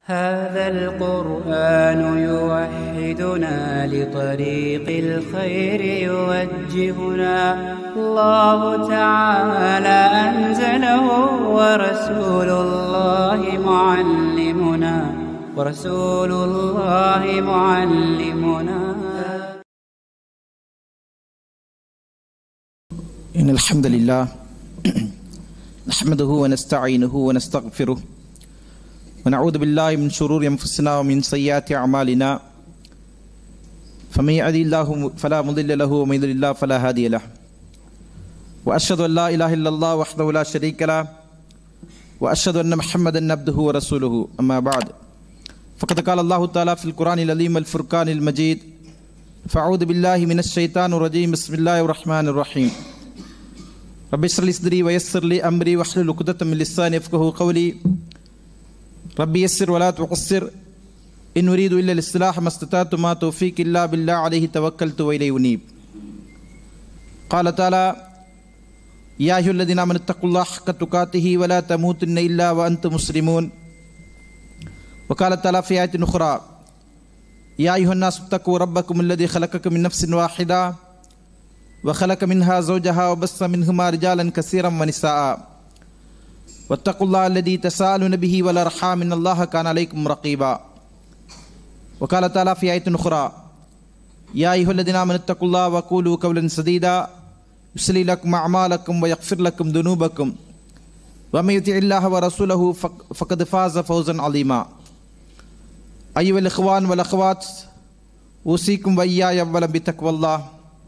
هذا القرآن يوحدنا لطريق الخير يوجهنا الله تعالى أنزله ورسول الله معلمنا ورسول الله معلمنا إن الحمد لله نحمده ونستعينه ونستغفره ونعوذ بالله من شرور أنفسنا ومن سيئات أعمالنا فمن يهدي الله فلا مضل له ومن يضلل الله فلا هادي له وأشهد أن لا إله إلا الله وحده لا شريك له وأشهد أن محمدا عبده ورسوله أما بعد فقد قال الله تعالى في القرآن العظيم الفرقان المجيد فأعوذ بالله من الشيطان الرجيم بسم الله الرحمن الرحيم رب اشرح لي صدري ويسر لي امري واحلل عقدة من لساني يفقهوا قولي ربي يسر ولا تعسر ان اريد الا الاصلاح ما استطعت ما توفيق الا بالله عليه توكلت واليه انيب قال تعالى يا ايها الذين امنوا اتقوا الله حق تقاته ولا تموتن الا وانتم مسلمون وقال تعالى في آية أخرى يا أيها الناس اتقوا ربكم الذي خلقكم من نفس واحدة وخلق منها زوجها وبث منهما رجالا كثيرا ونساء واتقوا الله الذي تساءلون به والارحام ان الله كان عليكم رقيبا وقال تعالى في آية أخرى يا أيها الذين آمنوا اتقوا الله وقولوا قولا سديدا يصلي لكم أعمالكم ويغفر لكم ذنوبكم ومن يطع الله ورسوله فق- فقد فاز فوزا عظيما أيها الإخوان والأخوات أوصيكم وإياي أولا بتقوى الله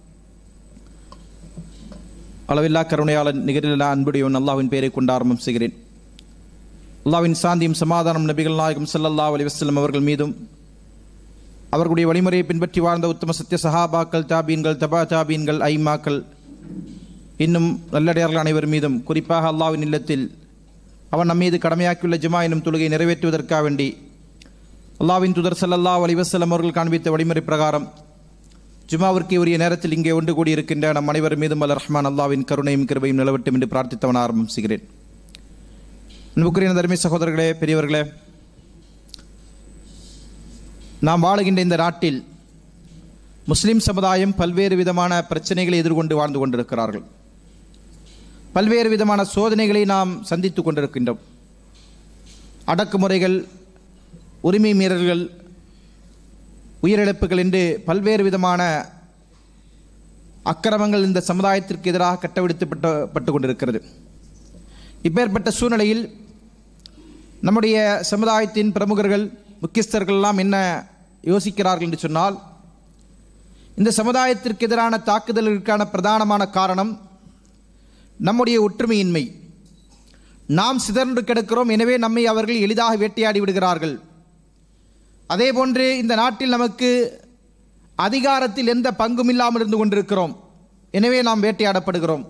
அளவில்லா கருணையாளன் நிகரில்லா அன்புடையவன் அல்லாஹ்வின் பெயரை கொண்டு ஆரம்பம் செய்கிறேன் அல்லாஹ்வின் சாந்தியும் சமாதானம் நபிகள் நாயகம் ஸல்லல்லாஹு அலைஹி வஸல்லம் அவர்கள் மீதும் அவர்களுடைய வழிமுறையை பின்பற்றி வாழ்ந்த உத்தம சத்திய சஹாபாக்கள் தாபீன்கள் தபா தாபீன்கள் ஐமாக்கள் இன்னும் நல்லடியார்கள் அனைவர் மீதும் குறிப்பாக அல்லாஹ்வின் இல்லத்தில் அவன் நம்மீது கடமையாக்கியுள்ள ஜுமா எனும் தொழுகை நிறைவேற்றுவதற்காக வேண்டி அல்லாஹ்வின் தூதர் ஸல்லல்லாஹு அலைஹி வஸல்லம் அவர்கள் காண்பித்த வழிமுறை பிரகாரம் ஜுமாவிற்கு உரிய நேரத்தில் இங்கே ஒன்று கூடியிருக்கின்ற நம் அனைவர் மீதும் அல்ல ரஹ்மான் அல்லாவின் கருணையும் கிருபையும் நிலவட்டும் என்று பிரார்த்தித்தவன் ஆரம்பம் செய்கிறேன் அன்புக்குரிய தர்மி சகோதரர்களே பெரியவர்களே நாம் வாழுகின்ற இந்த நாட்டில் முஸ்லிம் சமுதாயம் பல்வேறு விதமான பிரச்சனைகளை எதிர்கொண்டு வாழ்ந்து கொண்டிருக்கிறார்கள் பல்வேறு விதமான சோதனைகளை நாம் சந்தித்து கொண்டிருக்கின்றோம் அடக்குமுறைகள் உரிமை மீறல்கள் உயிரிழப்புகள் என்று பல்வேறு விதமான அக்கிரமங்கள் இந்த சமுதாயத்திற்கு எதிராக கட்டவிழ்த்துப்பட்ட பட்டு கொண்டிருக்கிறது இப்பேற்பட்ட சூழ்நிலையில் நம்முடைய சமுதாயத்தின் பிரமுகர்கள் முக்கியஸ்தர்கள் எல்லாம் என்ன யோசிக்கிறார்கள் என்று சொன்னால் இந்த சமுதாயத்திற்கு எதிரான தாக்குதலுக்கான பிரதானமான காரணம் நம்முடைய ஒற்றுமையின்மை நாம் சிதறண்டு கிடக்கிறோம் எனவே நம்மை அவர்கள் எளிதாக வேட்டையாடி விடுகிறார்கள் அதே போன்று இந்த நாட்டில் நமக்கு அதிகாரத்தில் எந்த பங்கும் இல்லாமல் இருந்து கொண்டிருக்கிறோம் எனவே நாம் வேட்டையாடப்படுகிறோம்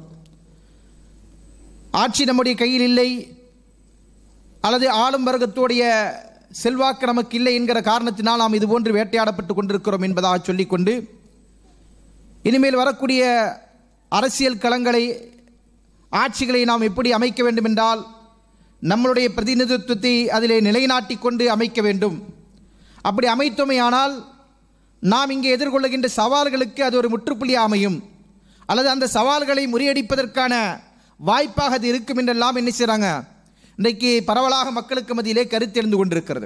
ஆட்சி நம்முடைய கையில் இல்லை அல்லது ஆளும் வர்க்கத்துடைய செல்வாக்கு நமக்கு இல்லை என்கிற காரணத்தினால் நாம் இதுபோன்று வேட்டையாடப்பட்டு கொண்டிருக்கிறோம் என்பதாக சொல்லிக்கொண்டு இனிமேல் வரக்கூடிய அரசியல் களங்களை ஆட்சிகளை நாம் எப்படி அமைக்க வேண்டும் என்றால் நம்மளுடைய பிரதிநிதித்துவத்தை அதிலே நிலைநாட்டிக் கொண்டு அமைக்க வேண்டும் அப்படி அமைத்தோமையானால் நாம் இங்கே எதிர்கொள்ளுகின்ற சவால்களுக்கு அது ஒரு முற்றுப்புள்ளி அமையும் அல்லது அந்த சவால்களை முறியடிப்பதற்கான வாய்ப்பாக அது இருக்கும் என்றெல்லாம் என்ன செய்கிறாங்க இன்றைக்கு பரவலாக மக்களுக்கு மத்தியிலே கருத்தெழுந்து கொண்டிருக்கிறது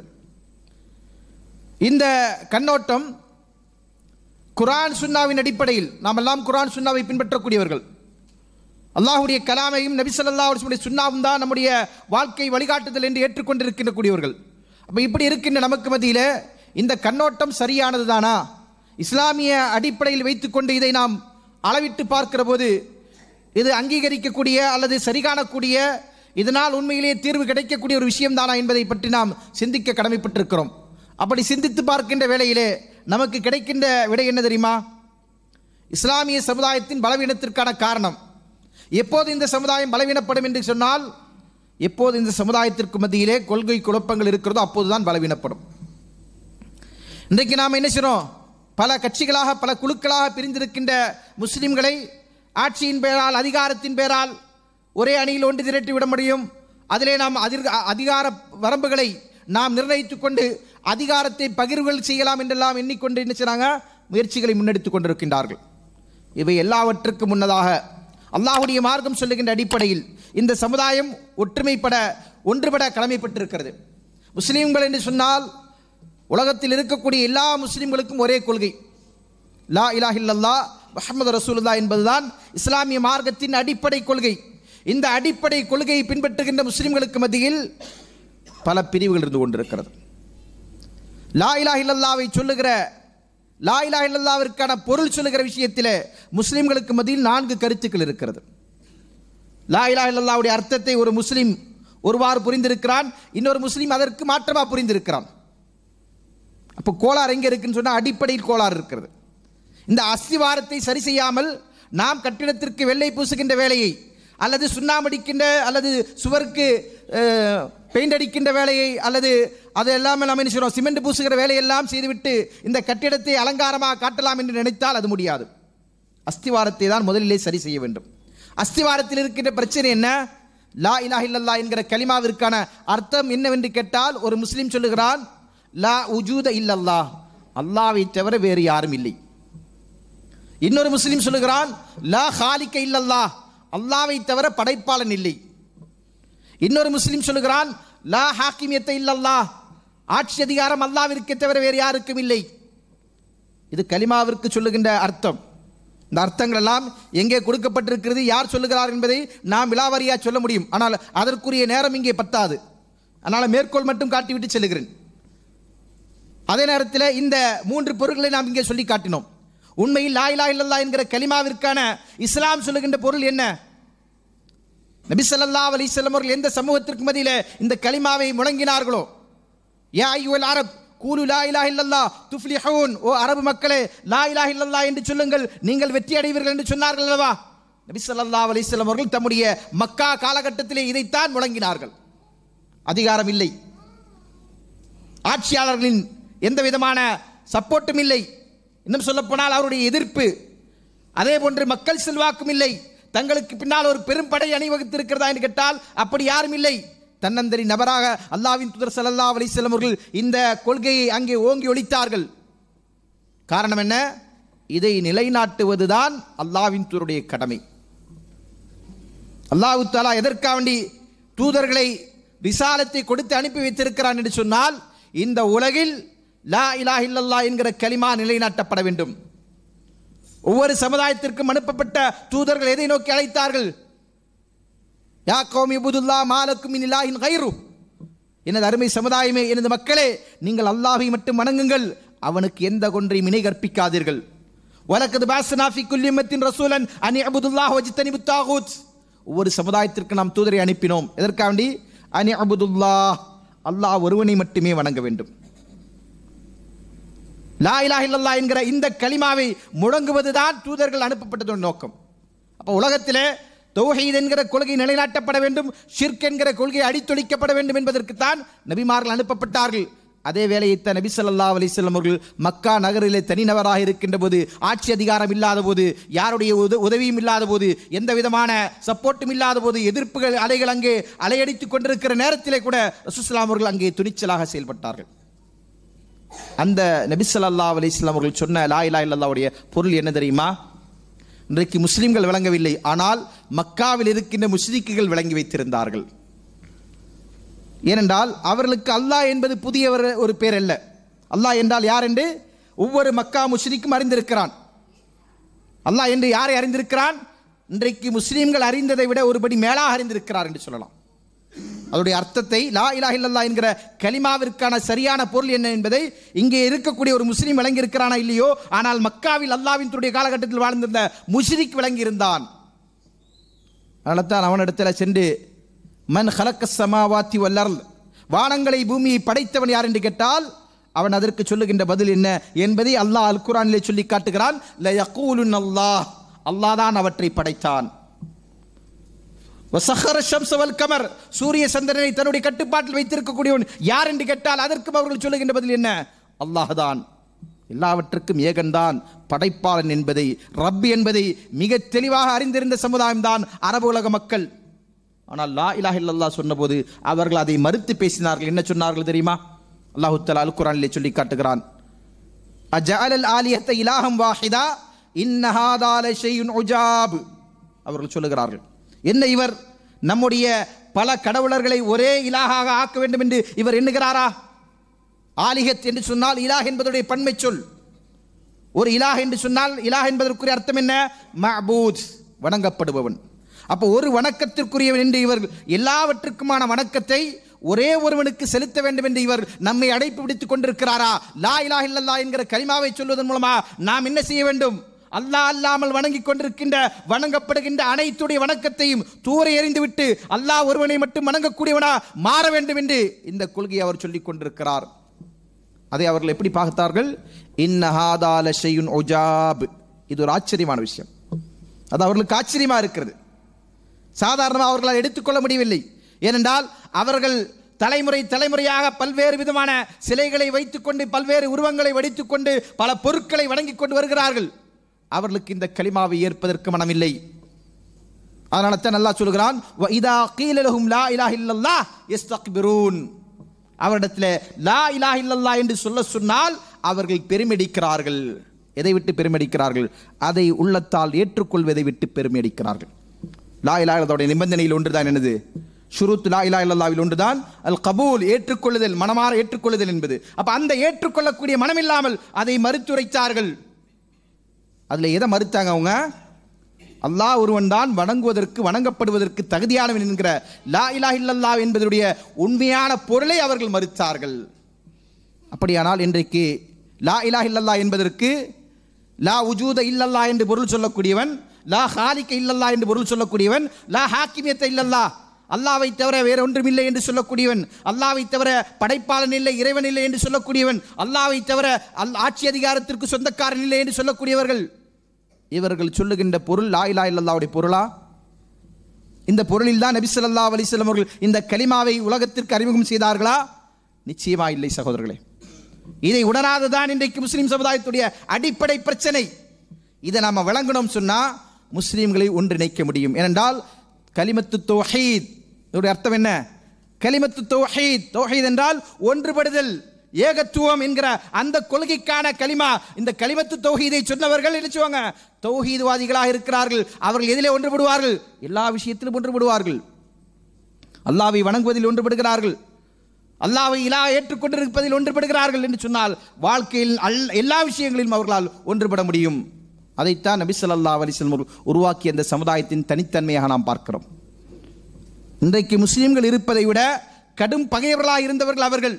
இந்த கண்ணோட்டம் குரான் சுன்னாவின் அடிப்படையில் நாம் எல்லாம் குரான் சுன்னாவை பின்பற்றக்கூடியவர்கள் அல்லாஹுடைய கலாமையும் நபி ஸல்லல்லாஹு அலைஹி வஸல்லம் சுன்னாவும் தான் நம்முடைய வாழ்க்கை வழிகாட்டுதல் என்று ஏற்றுக்கொண்டிருக்கின்ற கூடியவர்கள் அப்போ இப்படி இருக்கின்ற நமக்கு மத்தியில் இந்த கண்ணோட்டம் சரியானது தானா இஸ்லாமிய அடிப்படையில் வைத்துக்கொண்டு இதை நாம் அளவிட்டு பார்க்கிற போது இது அங்கீகரிக்கக்கூடிய அல்லது சரி காணக்கூடிய இதனால் உண்மையிலேயே தீர்வு கிடைக்கக்கூடிய ஒரு விஷயம்தானா என்பதை பற்றி நாம் சிந்திக்க கடமைப்பட்டிருக்கிறோம் அப்படி சிந்தித்து பார்க்கின்ற வேளையிலே நமக்கு கிடைக்கின்ற விடை என்ன தெரியுமா இஸ்லாமிய சமுதாயத்தின் பலவீனத்திற்கான காரணம் எப்போது இந்த சமுதாயம் பலவீனப்படும் என்று சொன்னால் எப்போது இந்த சமுதாயத்திற்கு மத்தியிலே கொள்கை குழப்பங்கள் இருக்கிறதோ அப்போதுதான் பலவீனப்படும் இன்றைக்கு நாம் என்ன செய்கிறோம் பல கட்சிகளாக பல குழுக்களாக பிரிந்திருக்கின்ற முஸ்லிம்களை ஆட்சியின் பெயரால் அதிகாரத்தின் பெயரால் ஒரே அணியில் ஒன்று திரட்டி விட முடியும் அதிலே நாம் அதிர் அதிகார வரம்புகளை நாம் நிர்ணயித்துக் கொண்டு அதிகாரத்தை பகிர்வுகள் செய்யலாம் என்றெல்லாம் எண்ணிக்கொண்டு என்ன செய்றாங்க முயற்சிகளை முன்னெடுத்துக் கொண்டிருக்கின்றார்கள் இவை எல்லாவற்றுக்கும் முன்னதாக அல்லாஹ்வுடைய மார்க்கம் சொல்லுகின்ற அடிப்படையில் இந்த சமுதாயம் ஒற்றுமைப்பட ஒன்றுபட கடமைப்பட்டிருக்கிறது முஸ்லீம்கள் என்று சொன்னால் உலகத்தில் இருக்கக்கூடிய எல்லா முஸ்லீம்களுக்கும் ஒரே கொள்கை லா இலாஹ இல்லல்லா முஹம்மது ரசூலுல்லா என்பதுதான் இஸ்லாமிய மார்க்கத்தின் அடிப்படை கொள்கை இந்த அடிப்படை கொள்கையை பின்பற்றுகின்ற முஸ்லிம்களுக்கு மத்தியில் பல பிரிவுகள் இருந்து கொண்டிருக்கிறது லா இலாஹ இல்லல்லாவை சொல்லுகிற லா இலாஹ இல்லல்லாவிற்கான பொருள் சொல்லுகிற விஷயத்தில் முஸ்லிம்களுக்கு மத்தியில் நான்கு கருத்துக்கள் இருக்கிறது லா இலாஹ இல்லல்லாவுடைய அர்த்தத்தை ஒரு முஸ்லிம் ஒருவாறு புரிந்திருக்கிறான் இன்னொரு முஸ்லிம் அதற்கு மாற்றமாக புரிந்திருக்கிறான் அப்போ கோளாறு எங்கே இருக்குன்னு சொன்னால் அடிப்படையில் கோளாறு இருக்கிறது இந்த அஸ்திவாரத்தை சரி செய்யாமல் நாம் கட்டிடத்திற்கு வெள்ளை பூசுகின்ற வேலையை அல்லது சுண்ணாமடிக்கின்ற அல்லது சுவருக்கு பெயிண்ட் அடிக்கின்ற வேலையை அல்லது அது எல்லாமே நம்ம என்ன செய்கிறோம் சிமெண்ட் பூசுகிற வேலையெல்லாம் செய்துவிட்டு இந்த கட்டிடத்தை அலங்காரமாக காட்டலாம் என்று நினைத்தால் அது முடியாது அஸ்திவாரத்தை தான் முதலிலே சரி செய்ய வேண்டும் அஸ்திவாரத்தில் இருக்கின்ற பிரச்சனை என்ன லா இலாஹ இல்லல்லா என்கிற கலிமாவிற்கான அர்த்தம் என்னவென்று கேட்டால் ஒரு முஸ்லீம் சொல்லுகிறான் லா உஜூத இல்லல்லா அல்லாவை தவிர வேறு யாரும் இல்லை இன்னொரு முஸ்லீம் சொல்லுகிறான் லா ஹாலிக்க இல்லல்லா அல்லாவை தவிர படைப்பாளன் இல்லை இன்னொரு முஸ்லீம் சொல்லுகிறான் லா ஹாக்கிமியத்தை இல்லல்லா ஆட்சி அதிகாரம் அல்லாவிற்கு தவிர வேறு யாருக்கும் இல்லை இது கலிமாவிற்கு சொல்லுகின்ற அர்த்தம் இந்த அர்த்தங்கள் எல்லாம் எங்கே கொடுக்கப்பட்டிருக்கிறது யார் சொல்லுகிறார் என்பதை நாம் விலாவரியா சொல்ல முடியும் ஆனால் அதற்குரிய நேரம் இங்கே பத்தாது அதனால் மேற்கோள் மட்டும் காட்டிவிட்டு செல்லுகிறேன் அதே நேரத்தில் இந்த மூன்று பொருட்களை நாம் இங்கே சொல்லி காட்டினோம் உண்மையில் லா இலா இல்லல்லா என்கிற கலிமாவிற்கான இஸ்லாம் சொல்லுகின்ற பொருள் என்ன நபி ஸல்லல்லாஹு அலைஹி வஸல்லம் அவர்கள் எந்த சமூகத்திற்கு மத்தியில் இந்த கலிமாவை முழங்கினார்களோ யா ஐயுல் அரப் கூலு லா இலாஹ இல்லல்லா துஃப்லிஹூன் ஓ அரபு மக்களே லா இலாஹ இல்லல்லா என்று சொல்லுங்கள் நீங்கள் வெற்றி அடைவீர்கள் என்று சொன்னார்கள் அல்லவா நபி ஸல்லல்லாஹு அலைஹி வஸல்லம் அவர்கள் தம்முடைய மக்கா காலகட்டத்திலே இதைத்தான் முழங்கினார்கள் அதிகாரம் இல்லை ஆட்சியாளர்களின் எந்த விதமான சப்போர்ட்டும் இல்லை இன்னும் சொல்லப்போனால் அவருடைய எதிர்ப்பு அதே போன்று மக்கள் செல்வாக்கும் இல்லை தங்களுக்கு பின்னால் ஒரு பெரும் படை அணிவகுத்திருக்கிறதா என்று கேட்டால் அப்படி யாரும் இல்லை தன்னந்தரி நபராக அல்லாவின் துதர் சல்லா அலிஸ்லம் அவர்கள் இந்த கொள்கையை அங்கே ஓங்கி ஒழித்தார்கள் காரணம் என்ன இதை நிலைநாட்டுவதுதான் அல்லாவின் தூருடைய கடமை அல்லாஹு தாலா எதற்காக வேண்டி தூதர்களை ரிசாலத்தை கொடுத்து அனுப்பி வைத்திருக்கிறான் என்று சொன்னால் இந்த உலகில் லா இலா இல்லல்லா என்கிற கலிமா நிலைநாட்டப்பட வேண்டும் ஒவ்வொரு சமுதாயத்திற்கும் அனுப்பப்பட்ட தூதர்கள் எதை நோக்கி அழைத்தார்கள் யா கௌமி புதுல்லா மாலக்கும் இல்லாஹின் கைரு எனது அருமை சமுதாயமே எனது மக்களே நீங்கள் அல்லாஹை மட்டும் வணங்குங்கள் அவனுக்கு எந்த கொன்றையும் இணை கற்பிக்காதீர்கள் வலக்கது பாசனாஃபி குல்லிமத்தின் ரசூலன் அனி அபுதுல்லாஹ் வஜித்தனி புத்தாகூத் ஒவ்வொரு சமுதாயத்திற்கு நாம் தூதரை அனுப்பினோம் எதற்காண்டி அனி அபுதுல்லா அல்லாஹ் ஒருவனை மட்டுமே வணங்க வேண்டும் லா இலாஹ இல்லல்லா என்கிற இந்த கலிமாவை முழங்குவதுதான் தூதர்கள் அனுப்பப்பட்டதோட நோக்கம் அப்போ உலகத்திலே தௌஹீத் என்கிற கொள்கை நிலைநாட்டப்பட வேண்டும் ஷிர்க் என்கிற கொள்கை அடித்தொழிக்கப்பட வேண்டும் என்பதற்குத்தான் நபிமார்கள் அனுப்பப்பட்டார்கள் அதே வேலையைத்தான் நபி ஸல்லல்லாஹு அலைஹி வஸல்லம் அவர்கள் மக்கா நகரிலே தனிநபராக இருக்கின்ற போது ஆட்சி அதிகாரம் இல்லாத போது யாருடைய உத உதவியும் இல்லாத போது எந்த விதமான சப்போர்ட்டும் இல்லாத போது எதிர்ப்புகள் அலைகள் அங்கே அலையடித்துக் கொண்டிருக்கிற நேரத்திலே கூட ரசூலுல்லாஹி அவர்கள் அங்கே துணிச்சலாக செயல்பட்டார்கள் அந்த நபி ஸல்லல்லாஹு அலைஹி வஸல்லம் அவர்கள் சொன்ன லா இலாஹ இல்லல்லாஹ்வுடைய பொருள் என்ன தெரியுமா இன்றைக்கு முஸ்லிம்கள் விளங்கவில்லை ஆனால் மக்காவில் இருக்கின்ற முஸ்லிக்குகள் விளங்கி வைத்திருந்தார்கள் ஏனென்றால் அவர்களுக்கு அல்லாஹ் என்பது புதிய ஒரு- ஒரு பேர் அல்ல அல்லாஹ் என்றால் யார் என்று ஒவ்வொரு மக்கா முஸ்லிக்கும் அறிந்திருக்கிறான் அல்லாஹ் என்று யாரை அறிந்திருக்கிறான் இன்றைக்கு முஸ்லிம்கள் அறிந்ததை விட ஒருபடி மேலாக அறிந்திருக்கிறார் என்று சொல்லலாம் அதோடைய அர்த்தத்தை லா இலாஹ இல்லல்லாஹ் என்கிற கலிமாவிற்கான சரியான பொருள் என்ன என்பதை இங்கே இருக்கக்கூடிய ஒரு முஸ்லீம் விளங்கி இருக்கிறானா இல்லையோ ஆனால் மக்காவில் அல்லாவின் துடைய காலகட்டத்தில் வாழ்ந்திருந்த முஷ்ரிக் விளங்கி இருந்தான் அதனால தான் அவனிடத்தில் சென்று மன் ஹலக்க சமாவாத்தி வல்லர்ல் வானங்களை பூமியை படைத்தவன் யார் என்று கேட்டால் அவன் அதற்கு சொல்லுகின்ற பதில் என்ன என்பதை அல்லாஹ் அல் குரானிலே சொல்லி காட்டுகிறான் ல யகூலுன் அல்லாஹ் அல்லாஹ் தான் அவற்றை படைத்தான் வசஹர ஷம்ஸ வல் கமர் சூரிய சந்திரனை தன்னுடைய கட்டுப்பாட்டில் வைத்திருக்கக்கூடியவன் யார் என்று கேட்டால் அதற்கும் அவர்கள் சொல்லுகின்ற பதில் என்ன அல்லாஹ்தான் எல்லாவற்றுக்கும் ஏகன்தான் படைப்பாளன் என்பதை ரப் என்பதை மிக தெளிவாக அறிந்திருந்த சமுதாயம்தான் அரபு உலக மக்கள் ஆனால் லா இலாஹ இல்லல்லாஹ் சொன்னபோது அவர்கள் அதை மறுத்து பேசினார்கள் என்ன சொன்னார்கள் தெரியுமா அல்லாஹு தஆலா அல் குர்ஆனிலே சொல்லி காட்டுகிறான் அஜஅலல் ஆலியத்தை இலாஹம் வாஹிதா இன்ன ஹாதா லஷையுன் உஜாப் அவர்கள் சொல்லுகிறார்கள் என்ன இவர் நம்முடைய பல கடவுளர்களை ஒரே இலாகாக ஆக்க வேண்டும் என்று இவர் எண்ணுகிறாரா ஆலிகத் என்று சொன்னால் இலாஹ் என்பதுடைய பன்மை சொல் ஒரு இலாஹ் என்று சொன்னால் இலாஹ் என்பதற்குரிய அர்த்தம் என்ன மஅபூத் வணங்கப்படுபவன் அப்போ ஒரு வணக்கத்திற்குரியவன் என்று இவர் எல்லாவற்றுக்குமான வணக்கத்தை ஒரே ஒருவனுக்கு செலுத்த வேண்டும் என்று இவர் நம்மை அடைப்பு விடுத்துக் கொண்டிருக்கிறாரா லா இலாஹ இல்லல்லா என்கிற கலிமாவை சொல்வதன் மூலமா நாம் என்ன செய்ய வேண்டும் அல்லாஹ் அல்லாமல் வணங்கிக் கொண்டிருக்கின்ற வணங்கப்படுகின்ற அனைத்துடைய வணக்கத்தையும் தூர எறிந்துவிட்டு அல்லாஹ் ஒருவனை மட்டும் வணங்கக்கூடியவனா மாற வேண்டும் என்று இந்த கொள்கையை அவர் சொல்லிக் கொண்டிருக்கிறார் அதை அவர்கள் எப்படி பார்த்தார்கள் இன்னஹாதால ஷையுன் ஒஜாப் இது ஒரு ஆச்சரியமான விஷயம் அது அவர்களுக்கு ஆச்சரியமா இருக்கிறது சாதாரணமாக அவர்களால் எடுத்துக்கொள்ள முடியவில்லை ஏனென்றால் அவர்கள் தலைமுறை தலைமுறையாக பல்வேறு விதமான சிலைகளை வைத்துக்கொண்டு பல்வேறு உருவங்களை வடித்துக்கொண்டு பல பொருட்களை வணங்கிக் கொண்டு வருகிறார்கள் அவர்களுக்கு இந்த களிமாவை ஏற்பதற்கு மனமில்லை அதனால தான் அல்லாஹ் சொல்கிறான் "வ இதா கீல லஹும் லா இலாஹ இல்லல்லாஹ் யஸ்தக்பிரூன் அவரிடத்தில் லா இலாஹ இல்லல்லாஹ் என்று சொல்ல சொன்னால் அவர்கள் பெருமெடிக்கிறார்கள் எதை விட்டு பெருமெடிக்கிறார்கள் அதை உள்ளத்தால் ஏற்றுக்கொள்வதை விட்டு பெருமையடிக்கிறார்கள் லா இலாஹ இல்லல்லாஹ்வுடைய நிபந்தனையில் ஒன்றுதான் என்னது ஷுருத் லா இலாஹ இல்லல்லாஹ்வில் ஒன்றுதான் அல் கபூல் ஏற்றுக்கொள்ளுதல் மனமாற ஏற்றுக்கொள்ளுதல் என்பது அப்ப அந்த ஏற்றுக்கொள்ளக்கூடிய மனமில்லாமல் அதை மறுத்துரைத்தார்கள் அதுல எதை மறுத்தாங்க அவங்க அல்லாஹ் ஒருவன் தான் வணங்குவதற்கு வணங்கப்படுவதற்கு தகுதியானவன் என்கிற லா இலாஹ இல்லல்லாஹ் என்பதனுடைய உண்மையான பொருளை அவர்கள் மறுத்தார்கள் அப்படியானால் இன்றைக்கு லா இலாஹ இல்லல்லாஹ் என்பதற்கு லா உஜூத இல்லல்லா என்று பொருள் சொல்லக்கூடியவன் லா ஹாலிக்க இல்லல்லா என்று பொருள் சொல்லக்கூடியவன் லா ஹாக்கிமியத்தை இல்லல்லா அல்லாவை தவிர வேற ஒன்றும் இல்லை என்று சொல்லக்கூடியவன் அல்லாவை தவிர படைப்பாளன் இல்லை இறைவன் இல்லை என்று சொல்லக்கூடியவன் அல்லாவை தவிர அல் ஆட்சி அதிகாரத்திற்கு சொந்தக்காரன் இல்லை என்று சொல்லக்கூடியவர்கள் இவர்கள் சொல்லுகின்ற பொருள் லா இலா இல்லல்லாவுடைய பொருளா இந்த பொருளில் தான் நபி ஸல்லல்லாஹு அலைஹி வஸல்லம் அவர்கள் இந்த கலிமாவை உலகத்திற்கு அறிமுகம் செய்தார்களா நிச்சயமா இல்லை சகோதரர்களே இதை உணராததான் இன்றைக்கு முஸ்லிம் சமுதாயத்துடைய அடிப்படை பிரச்சனை இதை நாம விளங்கணும் சொன்னா முஸ்லிம்களை ஒன்றிணைக்க முடியும் ஏனென்றால் கலிமத்து தௌஹீத் இதோடைய அர்த்தம் என்ன கலிமத்து தௌஹீத் தௌஹீத் என்றால் ஒன்றுபடுதல் ஏகத்துவம் என்கிற அந்த கொள்கைக்கான கலிமா இந்த கலிமத்து தௌஹீதை சொன்னவர்கள் என்ன செய்வாங்க தௌஹீத்வாதிகளாக இருக்கிறார்கள் அவர்கள் எதிலே ஒன்றுபடுவார்கள் எல்லா விஷயத்திலும் ஒன்றுபடுவார்கள் அல்லாவை வணங்குவதில் ஒன்றுபடுகிறார்கள் அல்லாவை இலா ஏற்றுக்கொண்டிருப்பதில் ஒன்றுபடுகிறார்கள் என்று சொன்னால் வாழ்க்கையில் அல் எல்லா விஷயங்களிலும் அவர்களால் ஒன்றுபட முடியும் அதைத்தான் நபி ஸல்லல்லாஹு அலைஹி வஸல்லம் அவர்கள் உருவாக்கிய அந்த சமுதாயத்தின் தனித்தன்மையாக நாம் பார்க்கிறோம் இன்றைக்கு முஸ்லிம்கள் இருப்பதை விட கடும் பகைவர்களாக இருந்தவர்கள் அவர்கள்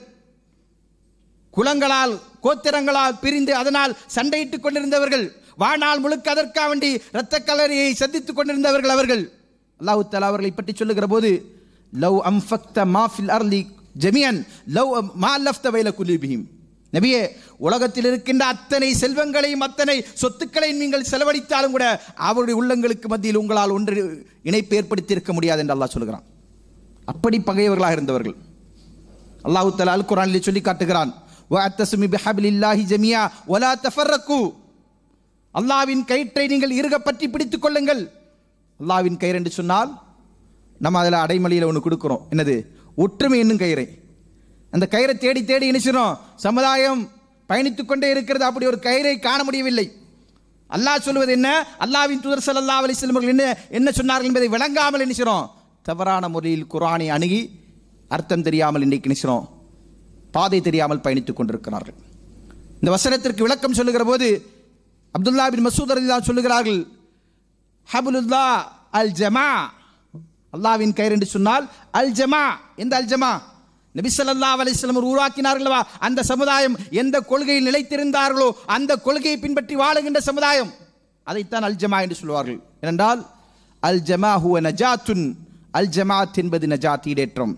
குலங்களால் கோத்திரங்களால் பிரிந்து அதனால் சண்டையிட்டுக் கொண்டிருந்தவர்கள் வாழ்நாள் முழுக்க அதற்காக வேண்டி இரத்த கலரியை சந்தித்துக் கொண்டிருந்தவர்கள் அவர்கள் அல்லாஹ் தஆலா அவர்களை பற்றி சொல்லுகிற போது லவ் அம்ஃபக்த மாஃபில் அர்லி ஜமியன் லவ் மா லஃப்த வைல குலிபிஹிம் நபியே உலகத்தில் இருக்கின்ற அத்தனை செல்வங்களையும் அத்தனை சொத்துக்களையும் நீங்கள் செலவழித்தாலும் கூட அவருடைய உள்ளங்களுக்கு மத்தியில் உங்களால் ஒன்று இணைப்பு ஏற்படுத்தி இருக்க முடியாது என்று அல்லாஹ் சொல்கிறான் அப்படி பகைவர்களாக இருந்தவர்கள் அல்லாஹு தஆலா அல் குர்ஆனிலே சொல்லி காட்டுகிறான் வஅத்தஸமி பிஹப்லில்லாஹி ஜமியா வலா தஃபர்ரகு அல்லாஹ்வின் கயிற்றை நீங்கள் இறுக பற்றி பிடித்துக் கொள்ளுங்கள் அல்லாஹ்வின் கயிறு என்று சொன்னால் நம்ம அதில் அடைமொழியில் ஒன்று கொடுக்குறோம் என்னது ஒற்றுமை என்னும் கயிறை அந்த கயிறை தேடி தேடி இணைச்சிடும் சமுதாயம் பயணித்துக் கொண்டே இருக்கிறது அப்படி ஒரு கயிறை காண முடியவில்லை அல்லாஹ் சொல்வது என்ன அல்லாஹ்வின் தூதர் ஸல்லல்லாஹு அலைஹி வஸல்லம் அவர்கள் என்ன என்ன சொன்னார்கள் என்பதை விளங்காமல் நினைச்சிரும் தவறான முறையில் குர்ஆனை அணுகி அர்த்தம் தெரியாமல் இன்றைக்கு நினைச்சிரும் பாதை தெரியாமல் பயணித்துக் கொண்டிருக்கிறார்கள் இந்த வசனத்திற்கு விளக்கம் சொல்லுகிற போது அப்துல்லா பின் மசூத் ரலியல்லாஹு சொல்லுகிறார்கள் ஹபுலுல்லா அல் ஜமா அல்லாவின் கயிறு என்று சொன்னால் அல் ஜமா எந்த அல் ஜமா நபி ஸல்லல்லாஹு அலைஹி வஸல்லம் உருவாக்கினார்களா அந்த சமுதாயம் எந்த கொள்கையில் நிலைத்திருந்தார்களோ அந்த கொள்கையை பின்பற்றி வாழுகின்ற சமுதாயம் அதைத்தான் அல் ஜமா என்று சொல்வார்கள் ஏனென்றால் அல் ஜமா ஹுவ நஜாத்துன் அல் ஜமாத் என்பது நஜாத் ஈடேற்றம்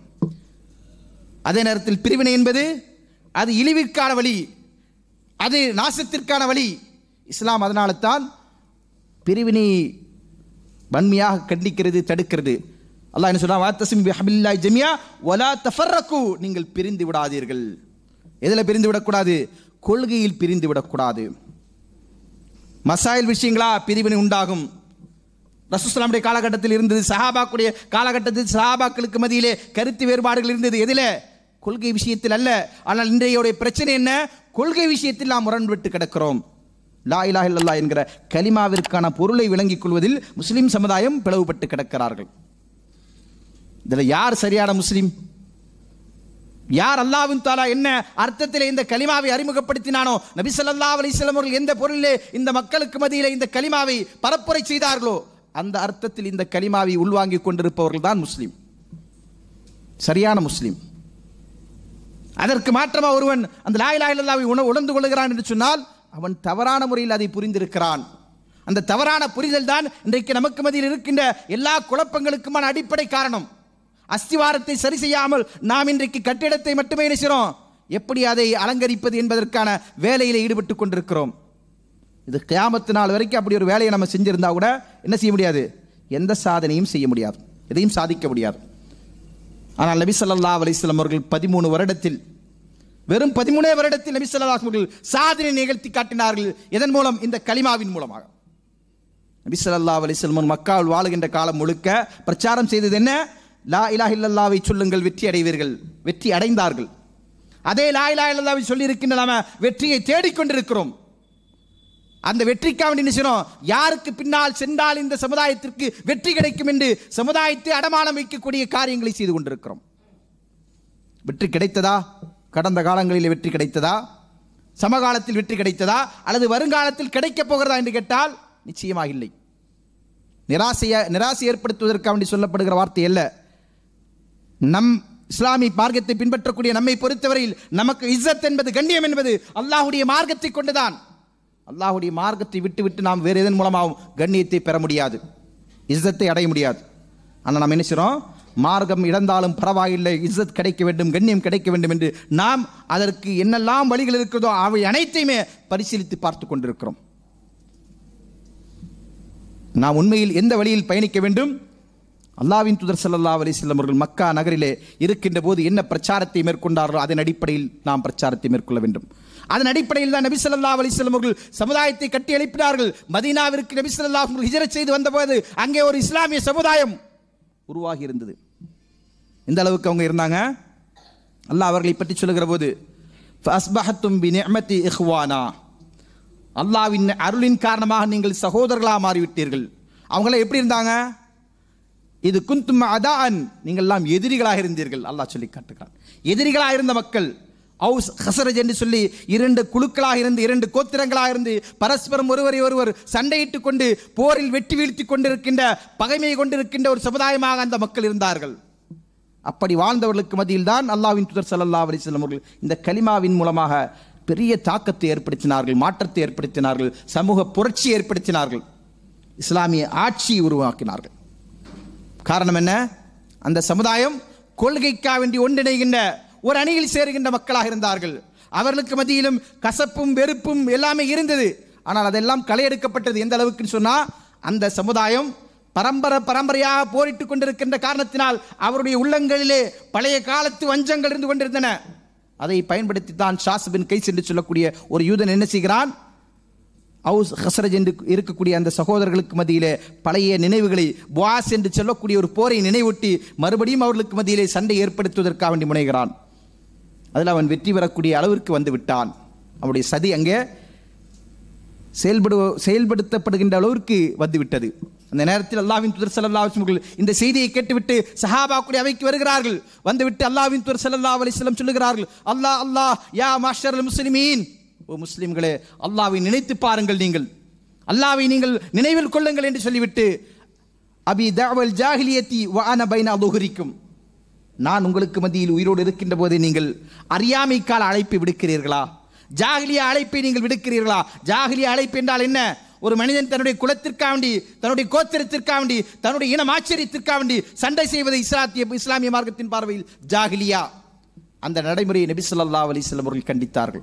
அதே நேரத்தில் பிரிவினை என்பது அது இழிவிற்கான வழி அது நாசத்திற்கான வழி இஸ்லாம் அதனால தான் பிரிவினை வன்மையாக கண்டிக்கிறது தடுக்கிறது அல்லாஹ் என்ன சொல்றான் வாத்தசிம் பிஹபில்லாஹி ஜமியா வலா தஃபர்ரகு நீங்கள் பிரிந்து விடாதீர்கள் எதில் பிரிந்து விடக்கூடாது கொள்கையில் பிரிந்து விடக்கூடாது மசாயில் விஷயங்களா பிரிவினை உண்டாகும் ரசூஸ்லாமுடைய காலகட்டத்தில் இருந்தது சஹாபாக்குடைய காலகட்டத்தில் சஹாபாக்களுக்கு மத்தியிலே கருத்து வேறுபாடுகள் இருந்தது எதில் கொள்கை விஷயத்தில் அல்ல ஆனால் இன்றைய பிரச்சனை என்ன கொள்கை விஷயத்தில் நாம் முரண்பட்டு கிடக்கிறோம் லா இலாஹ இல்லல்லாஹ் என்கிற கலிமாவிற்கான பொருளை விளங்கிக் கொள்வதில் முஸ்லிம் சமுதாயம் பிளவுபட்டு கிடக்கிறார்கள் இதில் யார் சரியான முஸ்லிம் யார் அல்லாவின் தாலா என்ன அர்த்தத்தில் இந்த கலிமாவை அறிமுகப்படுத்தினானோ நபி ஸல்லல்லாஹு அலைஹி வஸல்லம் அவர்கள் எந்த பொருளிலே இந்த மக்களுக்கு மத்தியிலே இந்த கலிமாவை பரப்புரை செய்தார்களோ அந்த அர்த்தத்தில் இந்த கலிமாவை உள்வாங்கிக் கொண்டிருப்பவர்கள் தான் முஸ்லிம் சரியான முஸ்லிம் அதற்கு மாற்றமா ஒருவன் அந்த லா இலாஹ இல்லல்லாஹ்வை உண உணர்ந்து கொள்கிறான் என்று சொன்னால் அவன் தவறான முறையில் அதை புரிந்திருக்கிறான் அந்த தவறான புரிதல் தான் இன்றைக்கு நமக்கு மத்தியில் இருக்கின்ற எல்லா குழப்பங்களுக்குமான அடிப்படை காரணம் அஸ்திவாரத்தை சரி செய்யாமல் நாம் இன்றைக்கு கட்டிடத்தை மட்டுமே நினைக்கிறோம் எப்படி அதை அலங்கரிப்பது என்பதற்கான வேலையில் ஈடுபட்டு கொண்டிருக்கிறோம் இது கியாமத்து நாள் வரைக்கும் அப்படி ஒரு வேலையை நம்ம செஞ்சிருந்தா கூட என்ன செய்ய முடியாது எந்த சாதனையும் செய்ய முடியாது எதையும் சாதிக்க முடியாது ஆனால் நபி ஸல்லல்லாஹு அலைஹி வஸல்லம் அவர்கள் பதிமூணு வருடத்தில் வெறும் பதிமூணே வருடத்தில் நபி ஸல்லல்லாஹு அலைஹி அவர்கள் சாதனை நிகழ்த்தி காட்டினார்கள் இதன் மூலம் இந்த கலிமாவின் மூலமாக நபி ஸல்லல்லாஹு அலைஹி வஸல்லம் மக்காவில் வாழுகின்ற காலம் முழுக்க பிரச்சாரம் செய்தது என்ன லா இலாஹ இல்லல்லாவை சொல்லுங்கள் வெற்றி அடைவீர்கள் வெற்றி அடைந்தார்கள் அதே லா இலாஹ இல்லல்லாவை சொல்லி இருக்கின்ற நாம வெற்றியை தேடிக்கொண்டிருக்கிறோம் அந்த வெற்றிக்காக வேண்டி நினைச்சோம் யாருக்கு பின்னால் சென்றால் இந்த சமுதாயத்திற்கு வெற்றி கிடைக்கும் என்று சமுதாயத்தை அடமானம் வைக்கக்கூடிய காரியங்களை செய்து கொண்டிருக்கிறோம் வெற்றி கிடைத்ததா கடந்த காலங்களில் வெற்றி கிடைத்ததா சமகாலத்தில் வெற்றி கிடைத்ததா அல்லது வருங்காலத்தில் கிடைக்கப் போகிறதா என்று கேட்டால் நிச்சயமாக இல்லை நிராசைய நிராசை ஏற்படுத்துவதற்காக வேண்டி சொல்லப்படுகிற வார்த்தை அல்ல நம் இஸ்லாமிய மார்க்கத்தை பின்பற்றக்கூடிய நம்மை பொறுத்தவரையில் நமக்கு இஸ்ஸத் என்பது கண்ணியம் என்பது அல்லாஹ்வுடைய மார்க்கத்தை கொண்டுதான் அல்லாஹ்வுடைய மார்க்கத்தை விட்டு விட்டு நாம் வேறு எதன் மூலமாகவும் கண்ணியத்தை பெற முடியாது இஸ்ஸத்தை அடைய முடியாது ஆனால் நாம் என்ன செய்கிறோம் மார்க்கம் இழந்தாலும் பரவாயில்லை இஸ்ஸத் கிடைக்க வேண்டும் கண்ணியம் கிடைக்க வேண்டும் என்று நாம் அதற்கு என்னெல்லாம் வழிகள் இருக்கிறதோ அவை அனைத்தையுமே பரிசீலித்து பார்த்து கொண்டிருக்கிறோம் நாம் உண்மையில் எந்த வழியில் பயணிக்க வேண்டும் அல்லாவின் துதர் ஸல்லல்லாஹு அலைஹி வஸல்லம் அவர்கள் மக்கா நகரிலே இருக்கின்ற போது என்ன பிரச்சாரத்தை மேற்கொண்டார்களோ அதன் அடிப்படையில் நாம் பிரச்சாரத்தை மேற்கொள்ள வேண்டும் அதன் அடிப்படையில் தான் நபி ஸல்லல்லாஹு அலைஹி வஸல்லம் அவர்கள் சமுதாயத்தை கட்டி எழுப்பினார்கள் மதீனாவிற்கு நபி ஸல்லல்லாஹு அலைஹி ஹிஜ்ரத் செய்து வந்தபோது அங்கே ஒரு இஸ்லாமிய சமுதாயம் உருவாகி இருந்தது இந்த அளவுக்கு அவங்க இருந்தாங்க அல்லாஹ் அவர்களை பற்றி சொல்லுகிற போது ஃபஸ்பஹத்தும் பி நிஅமதி இஹ்வானா அல்லாவின் அருளின் காரணமாக நீங்கள் சகோதரர்களாக மாறிவிட்டீர்கள் அவங்களாம் எப்படி இருந்தாங்க இது குந்தும் அதான் நீங்கள் எல்லாம் எதிரிகளாக இருந்தீர்கள் அல்லாஹ் சொல்லி காட்டுகிறான் எதிரிகளாக இருந்த மக்கள் ஹவுஸ் ஹசரஜ் என்று சொல்லி இரண்டு குழுக்களாக இருந்து இரண்டு கோத்திரங்களாக இருந்து பரஸ்பரம் ஒருவரை ஒருவர் சண்டையிட்டுக் கொண்டு போரில் வெட்டி வீழ்த்தி கொண்டிருக்கின்ற பகைமை கொண்டிருக்கின்ற ஒரு சமுதாயமாக அந்த மக்கள் இருந்தார்கள் அப்படி வாழ்ந்தவர்களுக்கு மத்தியில் தான் அல்லாவின் துதர் ஸல்லல்லாஹு அலைஹி வஸல்லம் அவர்கள் இந்த கலிமாவின் மூலமாக பெரிய தாக்கத்தை ஏற்படுத்தினார்கள் மாற்றத்தை ஏற்படுத்தினார்கள் சமூக புரட்சி ஏற்படுத்தினார்கள் இஸ்லாமிய ஆட்சியை உருவாக்கினார்கள் காரணம் என்ன அந்த சமுதாயம் கொள்கைக்காக வேண்டி ஒன்றிணைகின்ற ஒரு அணியில் சேருகின்ற மக்களாக இருந்தார்கள் அவர்களுக்கு மத்தியிலும் கசப்பும் வெறுப்பும் எல்லாமே இருந்தது ஆனால் அதெல்லாம் களையெடுக்கப்பட்டது எந்த அளவுக்குன்னு சொன்னா அந்த சமுதாயம் பரம்பரை பரம்பரையாக போரிட்டுக் கொண்டிருக்கின்ற காரணத்தினால் அவருடைய உள்ளங்களிலே பழைய காலத்து வஞ்சங்கள் இருந்து கொண்டிருந்தன அதை பயன்படுத்தி தான் ஷாஸ் பின் கைஸ் என்று சொல்லக்கூடிய ஒரு யூதன் என்ன செய்கிறான் ஹவுஸ் ஹசரஜ் என்று இருக்கக்கூடிய அந்த சகோதரர்களுக்கு மத்தியிலே பழைய நினைவுகளை புவாஸ் என்று சொல்லக்கூடிய ஒரு போரை நினைவூட்டி மறுபடியும் அவர்களுக்கு மத்தியிலே சண்டை ஏற்படுத்துவதற்காக வேண்டி முனைகிறான் அதில் அவன் வெற்றி பெறக்கூடிய அளவிற்கு வந்து விட்டான் அவனுடைய சதி அங்கே செயல்படு செயல்படுத்தப்படுகின்ற அளவிற்கு வந்துவிட்டது அந்த நேரத்தில் அல்லாவின் துதர் சல்லா அவர்கள் இந்த செய்தியை கேட்டுவிட்டு சஹாபாக்குடைய அவைக்கு வருகிறார்கள் வந்துவிட்டு அல்லாவின் துதர் சல்லா அலிஸ்லம் சொல்லுகிறார்கள் அல்லாஹ் அல்லாஹ் யா மாஷர் முஸ்லிமீன் ஓ முஸ்லிம்களே அல்லாவை நினைத்து பாருங்கள் நீங்கள் அல்லாவை நீங்கள் நினைவில் கொள்ளுங்கள் என்று சொல்லிவிட்டு அபி தவல் ஜாஹிலியத்தி வான பைன அதுகுரிக்கும் நான் உங்களுக்கு மத்தியில் உயிரோடு இருக்கின்ற போது நீங்கள் அறியாமைக்கால அழைப்பு விடுக்கிறீர்களா ஜாகிலிய அழைப்பை நீங்கள் விடுக்கிறீர்களா ஜாகிலிய அழைப்பு என்றால் என்ன ஒரு மனிதன் தன்னுடைய குலத்திற்காக வேண்டி தன்னுடைய கோத்திரத்திற்காக வேண்டி தன்னுடைய இனம் ஆச்சரியத்திற்காக வேண்டி சண்டை செய்வது இஸ்லாத்திய இஸ்லாமிய மார்க்கத்தின் பார்வையில் ஜாகிலியா அந்த நடைமுறையை நபி ஸல்லல்லாஹு அலைஹி வஸல்லம் அவர்கள் கண்டித்தார்கள்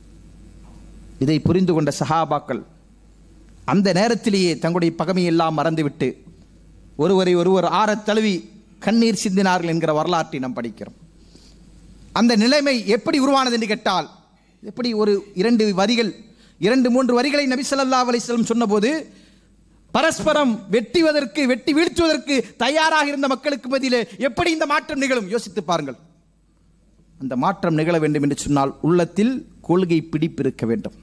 இதை புரிந்து கொண்ட சஹாபாக்கள் அந்த நேரத்திலேயே தங்களுடைய பகமையெல்லாம் மறந்துவிட்டு ஒருவரை ஒருவர் ஆறத் தழுவி கண்ணீர் சிந்தினார்கள் என்கிற வரலாற்றை நாம் படிக்கிறோம் அந்த நிலைமை எப்படி உருவானது என்று கேட்டால் எப்படி ஒரு இரண்டு வரிகள் இரண்டு மூன்று வரிகளை நபி ஸல்லல்லாஹு அலைஹி வஸல்லம் சொன்னபோது பரஸ்பரம் வெட்டிவதற்கு வெட்டி வீழ்த்துவதற்கு தயாராக இருந்த மக்களுக்கு மத்தியிலே எப்படி இந்த மாற்றம் நிகழும் யோசித்து பாருங்கள் அந்த மாற்றம் நிகழ வேண்டும் என்று சொன்னால் உள்ளத்தில் கொள்கை பிடிப்பு இருக்க வேண்டும்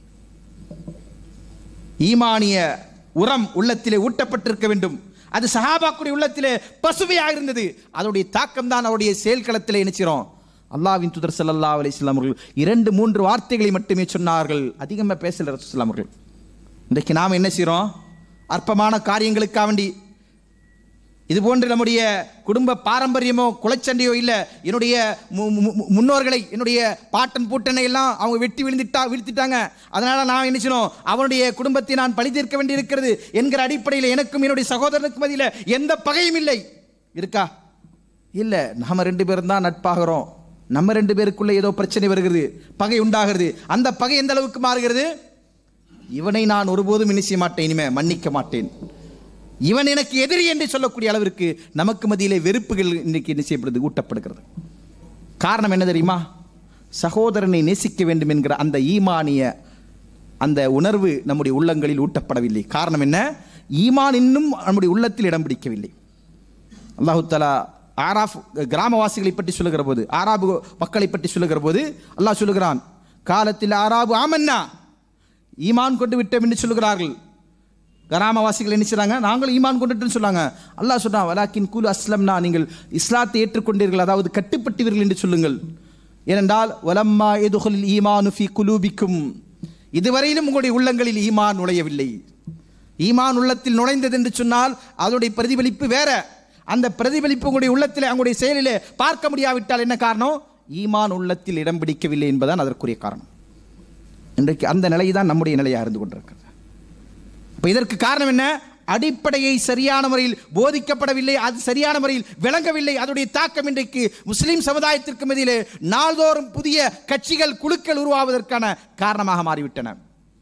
ஈமானிய உரம் உள்ளத்திலே ஊட்டப்பட்டிருக்க வேண்டும் அது சஹாபாக்குடைய உள்ளத்திலே பசுமையாக இருந்தது அதனுடைய தாக்கம் தான் அவருடைய செயல்களத்திலே நினைச்சிரோம் அல்லாவின் துதர் ஸல்லல்லாஹு அலைஹி வஸல்லம் அவர்கள் இரண்டு மூன்று வார்த்தைகளை மட்டுமே சொன்னார்கள் அதிகமாக பேசல ரசூலுல்லாஹி அவர்கள் இன்றைக்கு நாம் என்ன செய்கிறோம் அற்பமான காரியங்களுக்காக வேண்டி இது போன்று நம்முடைய குடும்ப பாரம்பரியமோ குலச்சண்டையோ இல்லை என்னுடைய மு- மு- மு- முன்னோர்களை என்னுடைய பாட்டன் பூட்டனை எல்லாம் அவங்க வெட்டி விழுந்துட்டா வீழ்த்திட்டாங்க அதனால நான் என்ன செய்யணும் அவனுடைய குடும்பத்தை நான் பழி தீர்க்க வேண்டியிருக்கிறது என்கிற அடிப்படையில் எனக்கும் என்னுடைய சகோதரனுக்கும் மத்தியில் எந்த பகையும் இல்லை இருக்கா இல்லை நாம ரெண்டு பேரும் தான் நட்பாகிறோம் நம்ம ரெண்டு பேருக்குள்ள ஏதோ பிரச்சனை வருகிறது பகை உண்டாகிறது அந்த பகை எந்த அளவுக்கு மாறுகிறது இவனை நான் ஒருபோதும் என்ன செய்ய மாட்டேன் இனிமே மன்னிக்க மாட்டேன் இவன் எனக்கு எதிரி என்று சொல்லக்கூடிய அளவிற்கு நமக்கு மத்தியிலே வெறுப்புகள் இன்னைக்கு என்ன செய்யப்படுது ஊட்டப்படுகிறது காரணம் என்ன தெரியுமா சகோதரனை நேசிக்க வேண்டும் என்கிற அந்த ஈமானிய அந்த உணர்வு நம்முடைய உள்ளங்களில் ஊட்டப்படவில்லை காரணம் என்ன ஈமான் இன்னும் நம்முடைய உள்ளத்தில் இடம் பிடிக்கவில்லை அல்லாஹு தலா ஆராஃப் கிராமவாசிகளை பற்றி சொல்லுகிற போது ஆராபு மக்களை பற்றி சொல்லுகிற போது அல்லாஹ் சொல்லுகிறான் காலத்தில் ஆராபு ஆமன்னா ஈமான் கொண்டு விட்டோம் என்று சொல்லுகிறார்கள் கிராமவாசிகள் என்ன செய்றாங்க நாங்களும் ஈமான் கொண்டுட்டுன்னு சொன்னாங்க அல்லாஹ் சொன்னான் வலாக்கின் கூலு அஸ்லம்னா நீங்கள் இஸ்லாத்தை ஏற்றுக்கொண்டீர்கள் அதாவது கட்டுப்பட்டீர்கள் என்று சொல்லுங்கள் ஏனென்றால் வலம்மா எதுகளில் ஈமானு ஃபி குலூபிக்கும் இதுவரையிலும் உங்களுடைய உள்ளங்களில் ஈமான் நுழையவில்லை ஈமான் உள்ளத்தில் நுழைந்தது என்று சொன்னால் அதனுடைய பிரதிபலிப்பு வேற அந்த பிரதிபலிப்பு உங்களுடைய உள்ளத்தில் அவங்களுடைய செயலிலே பார்க்க முடியாவிட்டால் என்ன காரணம் ஈமான் உள்ளத்தில் இடம் பிடிக்கவில்லை என்பதுதான் அதற்குரிய காரணம் இன்றைக்கு அந்த நிலை தான் நம்முடைய நிலையாக இருந்து கொண்டிருக்கிறது அப்ப இதற்கு காரணம் என்ன அடிப்படையை சரியான முறையில் போதிக்கப்படவில்லை அது சரியான முறையில் விளங்கவில்லை அதனுடைய தாக்கம் இன்றைக்கு முஸ்லிம் சமுதாயத்திற்கு மத்தியிலே நாள்தோறும் புதிய கட்சிகள் குழுக்கள் உருவாவதற்கான காரணமாக மாறிவிட்டன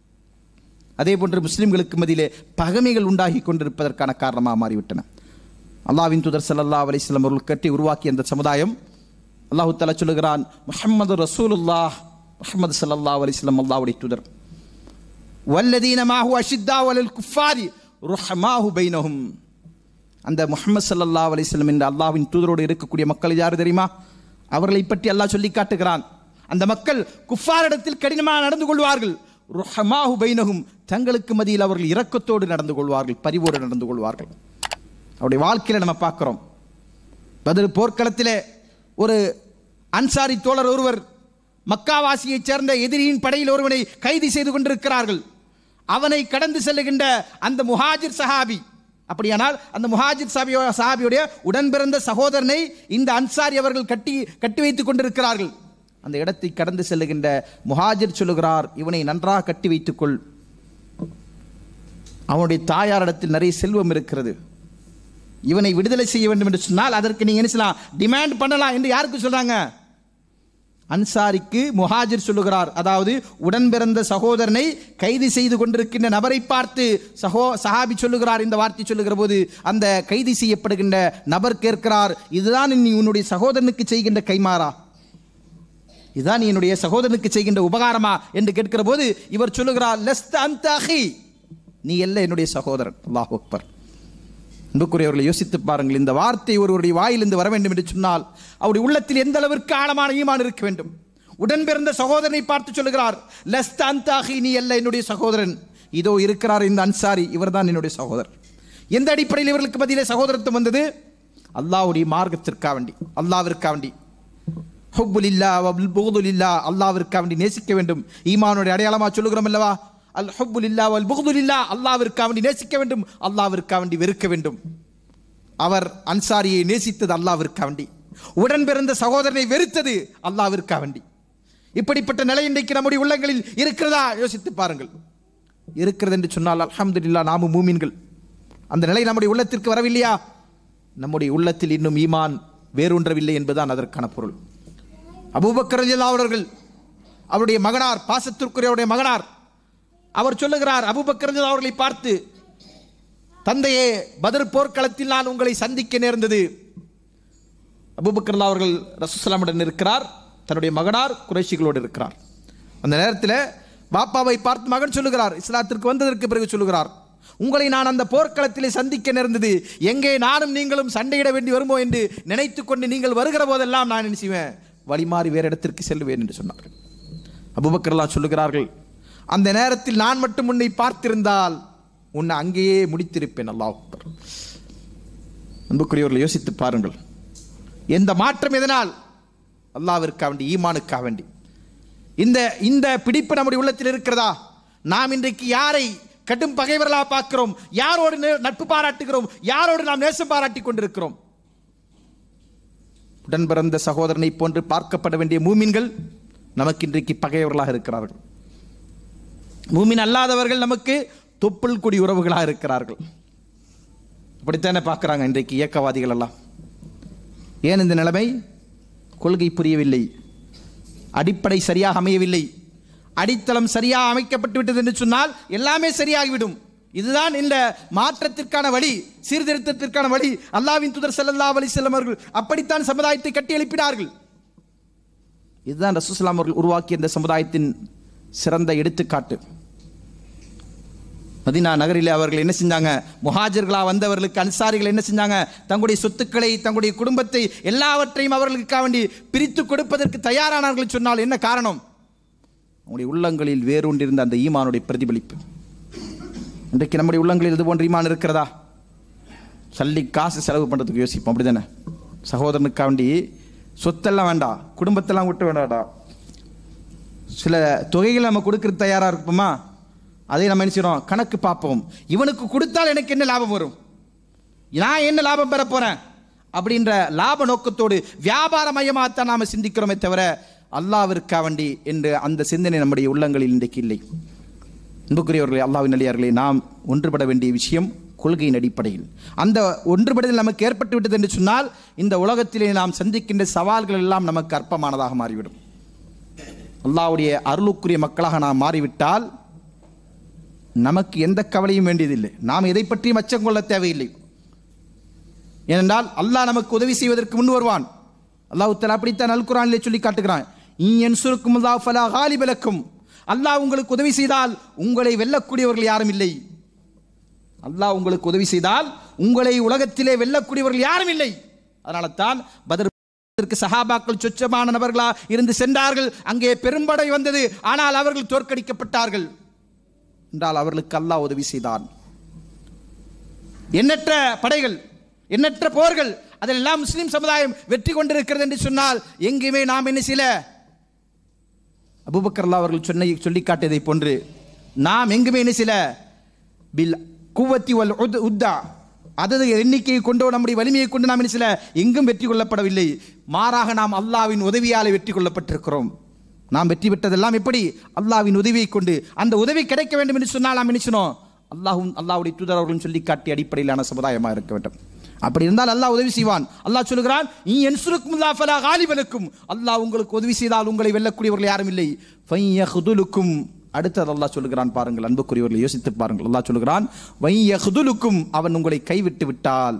அதே போன்று முஸ்லிம்களுக்கு மத்தியிலே பகைமைகள் உண்டாகி கொண்டிருப்பதற்கான காரணமாக மாறிவிட்டன அல்லாவின் தூதர் ஸல்லல்லாஹு அலைஹி வஸல்லம் அவர்கள் கட்டி உருவாக்கிய அந்த சமுதாயம் அல்லாஹு தஆலா சொல்லுகிறான் முஹம்மது ரசூலுல்லாஹ் முஹம்மது ஸல்லல்லாஹு அலைஹி வஸல்லம் அல்லாஹ்வுடைய தூதர் வல்லதீன மாஹு அஷித்தா வலல் குஃபாரி ருஹமாஹு பைனஹும் அந்த முஹம்மது ஸல்லல்லாஹு அலைஹி வஸல்லம் என்ற அல்லாஹ்வின் தூதரோடு இருக்கக்கூடிய மக்கள் யார் தெரியுமா அவர்களை பற்றி அல்லாஹ் சொல்லி காட்டுகிறான் அந்த மக்கள் குஃபாரிடத்தில் கடினமாக நடந்து கொள்வார்கள் ருஹமாஹு பைனஹும் தங்களுக்கு மத்தியில் அவர்கள் இரக்கத்தோடு நடந்து கொள்வார்கள் பரிவோடு நடந்து கொள்வார்கள் அவருடைய வாழ்க்கையில நம்ம பார்க்கிறோம் பதில் போர்க்களத்திலே ஒரு அன்சாரி தோழர் ஒருவர் மக்காவாசியைச் சேர்ந்த எதிரியின் படையில் ஒருவனை கைது செய்து கொண்டிருக்கிறார்கள் அவனை கடந்து செல்லுகின்ற அந்த முஹாஜிர் சஹாபி அப்படியானால் அந்த முஹாஜிர் சஹாபியோ சஹாபியுடைய உடன் பிறந்த சகோதரனை இந்த அன்சாரி அவர்கள் கட்டி கட்டி வைத்துக் கொண்டிருக்கிறார்கள் அந்த இடத்தை கடந்து செல்லுகின்ற முஹாஜிர் சொல்லுகிறார் இவனை நன்றாக கட்டி வைத்துக்கொள் அவனுடைய தாயாரிடத்தில் நிறைய செல்வம் இருக்கிறது இவனை விடுதலை செய்ய வேண்டும் என்று சொன்னால் அதற்கு நீங்க என்ன செய்யலாம் டிமாண்ட் பண்ணலாம் என்று யாருக்கு சொல்றாங்க அன்சாரிக்கு முஹாஜிர் சொல்லுகிறார் அதாவது உடன் பிறந்த சகோதரனை கைது செய்து கொண்டிருக்கின்ற நபரை பார்த்து சகோ சஹாபி சொல்லுகிறார் இந்த வார்த்தை சொல்லுகிற போது அந்த கைது செய்யப்படுகின்ற நபர் கேட்கிறார் இதுதான் நீ உன்னுடைய சகோதரனுக்கு செய்கின்ற கைமாறா இதுதான் நீ என்னுடைய சகோதரனுக்கு செய்கின்ற உபகாரமா என்று கேட்கிற போது இவர் சொல்லுகிறார் லஸ்த அந்த அஹி நீ அல்ல என்னுடைய சகோதரன் அல்லாஹ் அக்பர் அன்புக்குரியவர்களை யோசித்து பாருங்கள் இந்த வார்த்தை ஒருவருடைய வாயிலிருந்து வர வேண்டும் என்று சொன்னால் அவருடைய உள்ளத்தில் எந்த அளவிற்கு ஆழமான ஈமான் இருக்க வேண்டும் உடன் பிறந்த சகோதரனை பார்த்து சொல்லுகிறார் லஸ்த அந்தாகி நீ அல்ல என்னுடைய சகோதரன் இதோ இருக்கிறார் இந்த அன்சாரி இவர்தான் என்னுடைய சகோதரர் எந்த அடிப்படையில் இவர்களுக்கு மத்தியிலே சகோதரத்துவம் வந்தது அல்லாஹ்வுடைய மார்க்கத்திற்காக வேண்டி அல்லாவிற்காக வேண்டி ஹுப்புலில்லா வல் புகுதுலில்லா அல்லாவிற்காக வேண்டி நேசிக்க வேண்டும் ஈமானுடைய அடையாளமா சொல்லுகிறோம் அல்லவா அல் ஹுப்புலில்லா வல் புகுதுலில்லா அல்லாவிற்காக வேண்டி நேசிக்க வேண்டும் அல்லாவிற்காக வேண்டி வெறுக்க வேண்டும் அவர் அன்சாரியை நேசித்தது அல்லாவிற்காக வேண்டி உடன் பிறந்த சகோதரனை வெறுத்தது அல்லாவிற்காக வேண்டி இப்படிப்பட்ட நிலை இன்றைக்கு நம்முடைய உள்ளங்களில் இருக்கிறதா யோசித்து பாருங்கள் இருக்கிறது என்று சொன்னால் அல்ஹம்துலில்லாஹ் நாமும் மூமின்கள் அந்த நிலை நம்முடைய உள்ளத்திற்கு வரவில்லையா நம்முடைய உள்ளத்தில் இன்னும் ஈமான் வேரூன்றவில்லை என்பதுதான் அதற்கான பொருள் அபூபக்கர் ரலியல்லாஹு அவர்கள் அவருடைய மகனார் பாசத்திற்குரியவருடைய மகனார் அவர் சொல்லுகிறார் அபூபக்கர் ரலியல்லாஹு அவர்களை பார்த்து தந்தையே பதர் போர்க்களத்தில் நான் உங்களை சந்திக்க நேர்ந்தது அபூபக்கர்லா அவர்கள் ரசூசலாமுடன் இருக்கிறார் தன்னுடைய மகனார் குறைஷிகளோடு இருக்கிறார் அந்த நேரத்தில் பாப்பாவை பார்த்து மகன் சொல்லுகிறார் இஸ்லாத்திற்கு வந்ததற்கு பிறகு சொல்லுகிறார் உங்களை நான் அந்த போர்க்களத்திலே சந்திக்க நேர்ந்தது எங்கே நானும் நீங்களும் சண்டையிட வேண்டி வருமோ என்று நினைத்து கொண்டு நீங்கள் வருகிற போதெல்லாம் நான் என்ன செய்வேன் வழிமாறி வேறு இடத்திற்கு செல்வேன் என்று சொன்னார்கள் அபுபக்கர்லாம் சொல்லுகிறார்கள் அந்த நேரத்தில் நான் மட்டும் உன்னை பார்த்திருந்தால் உன்னை அங்கேயே முடித்திருப்பேன் அல்லாஹ் அக்பர் அன்புக்குரியவர்கள் யோசித்து பாருங்கள் எந்த மாற்றம் எதனால் அல்லாவிற்காக வேண்டி ஈமானுக்காக வேண்டி இந்த இந்த பிடிப்பு நம்முடைய உள்ளத்தில் இருக்கிறதா நாம் இன்றைக்கு யாரை கடும் பகைவர்களாக பார்க்கிறோம் யாரோடு நே- நட்பு பாராட்டுகிறோம் யாரோடு நாம் நேசம் பாராட்டி கொண்டிருக்கிறோம் உடன் பிறந்த சகோதரனை போன்று பார்க்கப்பட வேண்டிய மூமின்கள் நமக்கு இன்றைக்கு பகைவர்களாக இருக்கிறார்கள் மூமின் அல்லாதவர்கள் நமக்கு தொப்புள் குடி உறவுகளாக இருக்கிறார்கள் அப்படித்தானே பார்க்குறாங்க இன்றைக்கு இயக்கவாதிகள் எல்லாம் ஏன் இந்த நிலைமை கொள்கை புரியவில்லை அடிப்படை சரியாக அமையவில்லை அடித்தளம் சரியாக அமைக்கப்பட்டு விட்டது என்று சொன்னால் எல்லாமே சரியாகிவிடும் இதுதான் இந்த மாற்றத்திற்கான வழி சீர்திருத்தத்திற்கான வழி அல்லாவின் தூதர் ஸல்லல்லாஹு அலைஹி வஸல்லம் அவர்கள் அப்படித்தான் சமுதாயத்தை கட்டி எழுப்பினார்கள் இதுதான் ரசூலுல்லாஹ் அவர்கள் உருவாக்கிய இந்த சமுதாயத்தின் சிறந்த எடுத்துக்காட்டு மதீனா நகரிலே அவர்கள் என்ன செஞ்சாங்க முஹாஜர்களா வந்தவர்களுக்கு அன்சாரிகள் என்ன செஞ்சாங்க தங்களுடைய சொத்துக்களை தங்களுடைய குடும்பத்தை எல்லாவற்றையும் அவர்களுக்காக வேண்டி பிரித்து கொடுப்பதற்கு தயாரானார்கள் சொன்னால் என்ன காரணம் அவங்களுடைய உள்ளங்களில் வேரூன்றிருந்த அந்த ஈமானுடைய பிரதிபலிப்பு இன்றைக்கு நம்முடைய உள்ளங்களில் இது போன்ற ஈமான் இருக்கிறதா சல்லி காசு செலவு பண்ணுறதுக்கு யோசிப்போம் அப்படிதானே சகோதரனுக்காக வேண்டி சொத்தெல்லாம் வேண்டாம் குடும்பத்தெல்லாம் விட்டு வேண்டாடா சில தொகைகளை நம்ம கொடுக்கறது தயாராக இருப்போமா அதை நம்ம என்ன செய்றோம் கணக்கு பார்ப்போம் இவனுக்கு கொடுத்தால் எனக்கு என்ன லாபம் வரும் நான் என்ன லாபம் பெற போறேன் அப்படின்ற லாப நோக்கத்தோடு வியாபார மையமாகத்தான் நாம் சிந்திக்கிறோமே தவிர அல்லாவிற்கா வண்டி என்று அந்த சிந்தனை நம்முடைய உள்ளங்களில் இன்றைக்கு இல்லை அன்புக்குரியவர்களே அல்லாவின் அடியார்களே நாம் ஒன்றுபட வேண்டிய விஷயம் கொள்கையின் அடிப்படையில் அந்த ஒன்றுபடுதல் நமக்கு ஏற்பட்டு விட்டது என்று சொன்னால் இந்த உலகத்திலே நாம் சந்திக்கின்ற சவால்கள் எல்லாம் நமக்கு அற்பமானதாக மாறிவிடும் அல்லாஹ்வுடைய அருளுக்குரிய மக்களாக நாம் மாறிவிட்டால் நமக்கு எந்த கவலையும் வேண்டியதில்லை நாம் எதை பற்றியும் அச்சம் கொள்ள தேவையில்லை ஏனென்றால் அல்லாஹ் நமக்கு உதவி செய்வதற்கு முன் வருவான் அல்லாஹ் தஆலா அப்படித்தான் அல் குரானிலே சொல்லி காட்டுகிறான் இன் சுருக்கும் அல்லாஹ் ஃபலா காலிபலக்கும் அல்லாஹ் உங்களுக்கு உதவி செய்தால் உங்களை வெல்லக்கூடியவர்கள் யாரும் இல்லை அல்லாஹ் உங்களுக்கு உதவி செய்தால் உங்களை உலகத்திலே வெல்லக்கூடியவர்கள் யாரும் இல்லை அதனால தான் பதர் இதற்கு சஹாபாக்கள் சொச்சமான நபர்களா இருந்து சென்றார்கள் அங்கே பெரும்படை வந்தது ஆனால் அவர்கள் தோற்கடிக்கப்பட்டார்கள் என்றால் அவர்களுக்கு அல்லாஹ் உதவி செய்தான் எண்ணற்ற படைகள் எண்ணற்ற போர்கள் அதிலெல்லாம் முஸ்லிம் சமுதாயம் வெற்றி கொண்டிருக்கிறது என்று சொன்னால் எங்கேயுமே நாம் என்ன செய்யல அபூபக்கர் அல்லாஹ் அவர்கள் சொன்ன சொல்லி காட்டியதை போன்று நாம் எங்குமே என்ன செய்யல பில் குவத்தி வல் உத்- உத்தா அதது எண்ணிக்கையை கொண்டோ நம்முடைய வலிமையை கொண்டு நாம் என்ன செய்யல எங்கும் வெற்றி கொள்ளப்படவில்லை மாறாக நாம் அல்லாவின் உதவியாலே வெற்றி கொள்ளப்பட்டிருக்கிறோம் நாம் வெற்றி பெற்றதெல்லாம் எப்படி அல்லாவின் உதவியை கொண்டு அந்த உதவி கிடைக்க வேண்டும் என்று சொன்னால் நாம் நினைச்சனோம் அல்லாஹும் அல்லாஹ்வுடைய தூதர் அவர்களும் சொல்லி காட்டிய அடிப்படையிலான சமுதாயமாக இருக்க வேண்டும் அப்படி இருந்தால் அல்லாஹ் உதவி செய்வான் அல்லாஹ் சொல்லுகிறான் நீ என்சுருக்கும் ஃபலா காலிபனுக்கும் அல்லாஹ் உங்களுக்கு உதவி செய்தால் உங்களை வெல்லக்கூடியவர்கள் யாரும் இல்லை ஃபையஹுதுலுக்கும் அடுத்தது அல்லாஹ் சொல்லுகிறான் பாருங்கள் அன்புக்குரியவர்களை யோசித்து பாருங்கள் அல்லாஹ் சொல்லுகிறான் வையஹுதுலுக்கும் அவன் உங்களை கைவிட்டு விட்டால்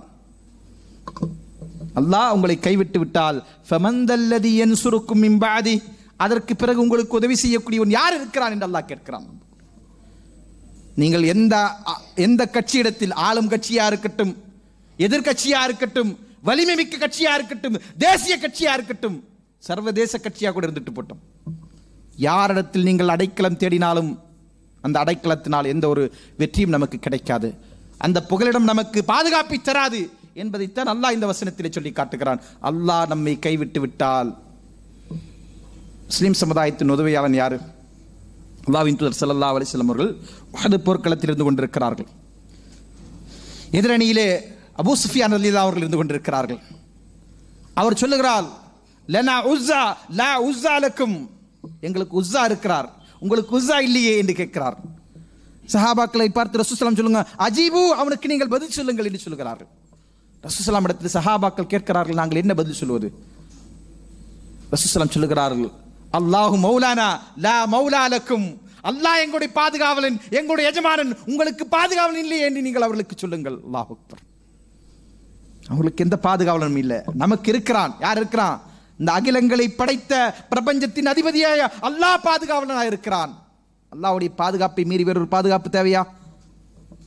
அல்லாஹ் உங்களை கைவிட்டு விட்டால் ஃபமந்தல்லதி யன்சுருக்கும் மின் பாதி அதற்கு பிறகு உங்களுக்கு உதவி செய்யக்கூடியவன் யார் இருக்கிறான் என்று அல்லாஹ் கேட்கிறான் நீங்கள் எந்த எந்த கட்சியிடத்தில் ஆளும் கட்சியா இருக்கட்டும் எதிர்க்கட்சியா இருக்கட்டும் வலிமை மிக்க கட்சியா இருக்கட்டும் தேசிய கட்சியா இருக்கட்டும் சர்வதேச கட்சியா கூட இருந்துட்டு போட்டோம் யாரிடத்தில் நீங்கள் அடைக்கலம் தேடினாலும் அந்த அடைக்கலத்தினால் எந்த ஒரு வெற்றியும் நமக்கு கிடைக்காது அந்த புகலிடம் நமக்கு பாதுகாப்பை தராது என்பதைத்தான் அல்லாஹ் இந்த வசனத்திலே சொல்லி காட்டுகிறான் அல்லாஹ் நம்மை கைவிட்டு விட்டால் முஸ்லிம் சமுதாயத்தின் உதவியாளன் யாரு அல்லாவின் தூதர் ஸல்லல்லாஹு அலைஹி வஸல்லம் அவர்கள் உஹது போர்க்களத்தில் இருந்து கொண்டிருக்கிறார்கள் எதிரணியிலே அபூ சுஃபியான் ரலியல்லாஹு அவர்கள் இருந்து கொண்டிருக்கிறார்கள் அவர் சொல்லுகிறார் லனா உஸ்ஸா லா உஸ்ஸா லக்கும் எங்களுக்கு உஸ்ஸா இருக்கிறார் உங்களுக்கு உஸ்ஸா இல்லையே என்று கேட்கிறார் சஹாபாக்களை பார்த்து ரசூசலாம் சொல்லுங்க அஜீபு அவனுக்கு நீங்கள் பதில் சொல்லுங்கள் என்று சொல்லுகிறார்கள் ரசூசலாம் இடத்தில் சஹாபாக்கள் கேட்கிறார்கள் நாங்கள் என்ன பதில் சொல்வது ரசூசலாம் சொல்லுகிறார்கள் அல்லாஹு மௌலானா லா மௌலா லக்கும் அல்லாஹ் எங்களுடைய பாதுகாவலன் எங்களுடைய எஜமானன் உங்களுக்கு பாதுகாவலன் இல்லையே என்று நீங்கள் அவர்களுக்கு சொல்லுங்கள் அல்லாஹ் அக்பர் அவங்களுக்கு எந்த பாதுகாவலனும் இல்லை நமக்கு இருக்கிறான் யார் இருக்கிறான் இந்த அகிலங்களை படைத்த பிரபஞ்சத்தின் அதிபதியாய அல்லாஹ் பாதுகாவலனாக இருக்கிறான் அல்லாஹ்வுடைய பாதுகாப்பை மீறி வேறொரு பாதுகாப்பு தேவையா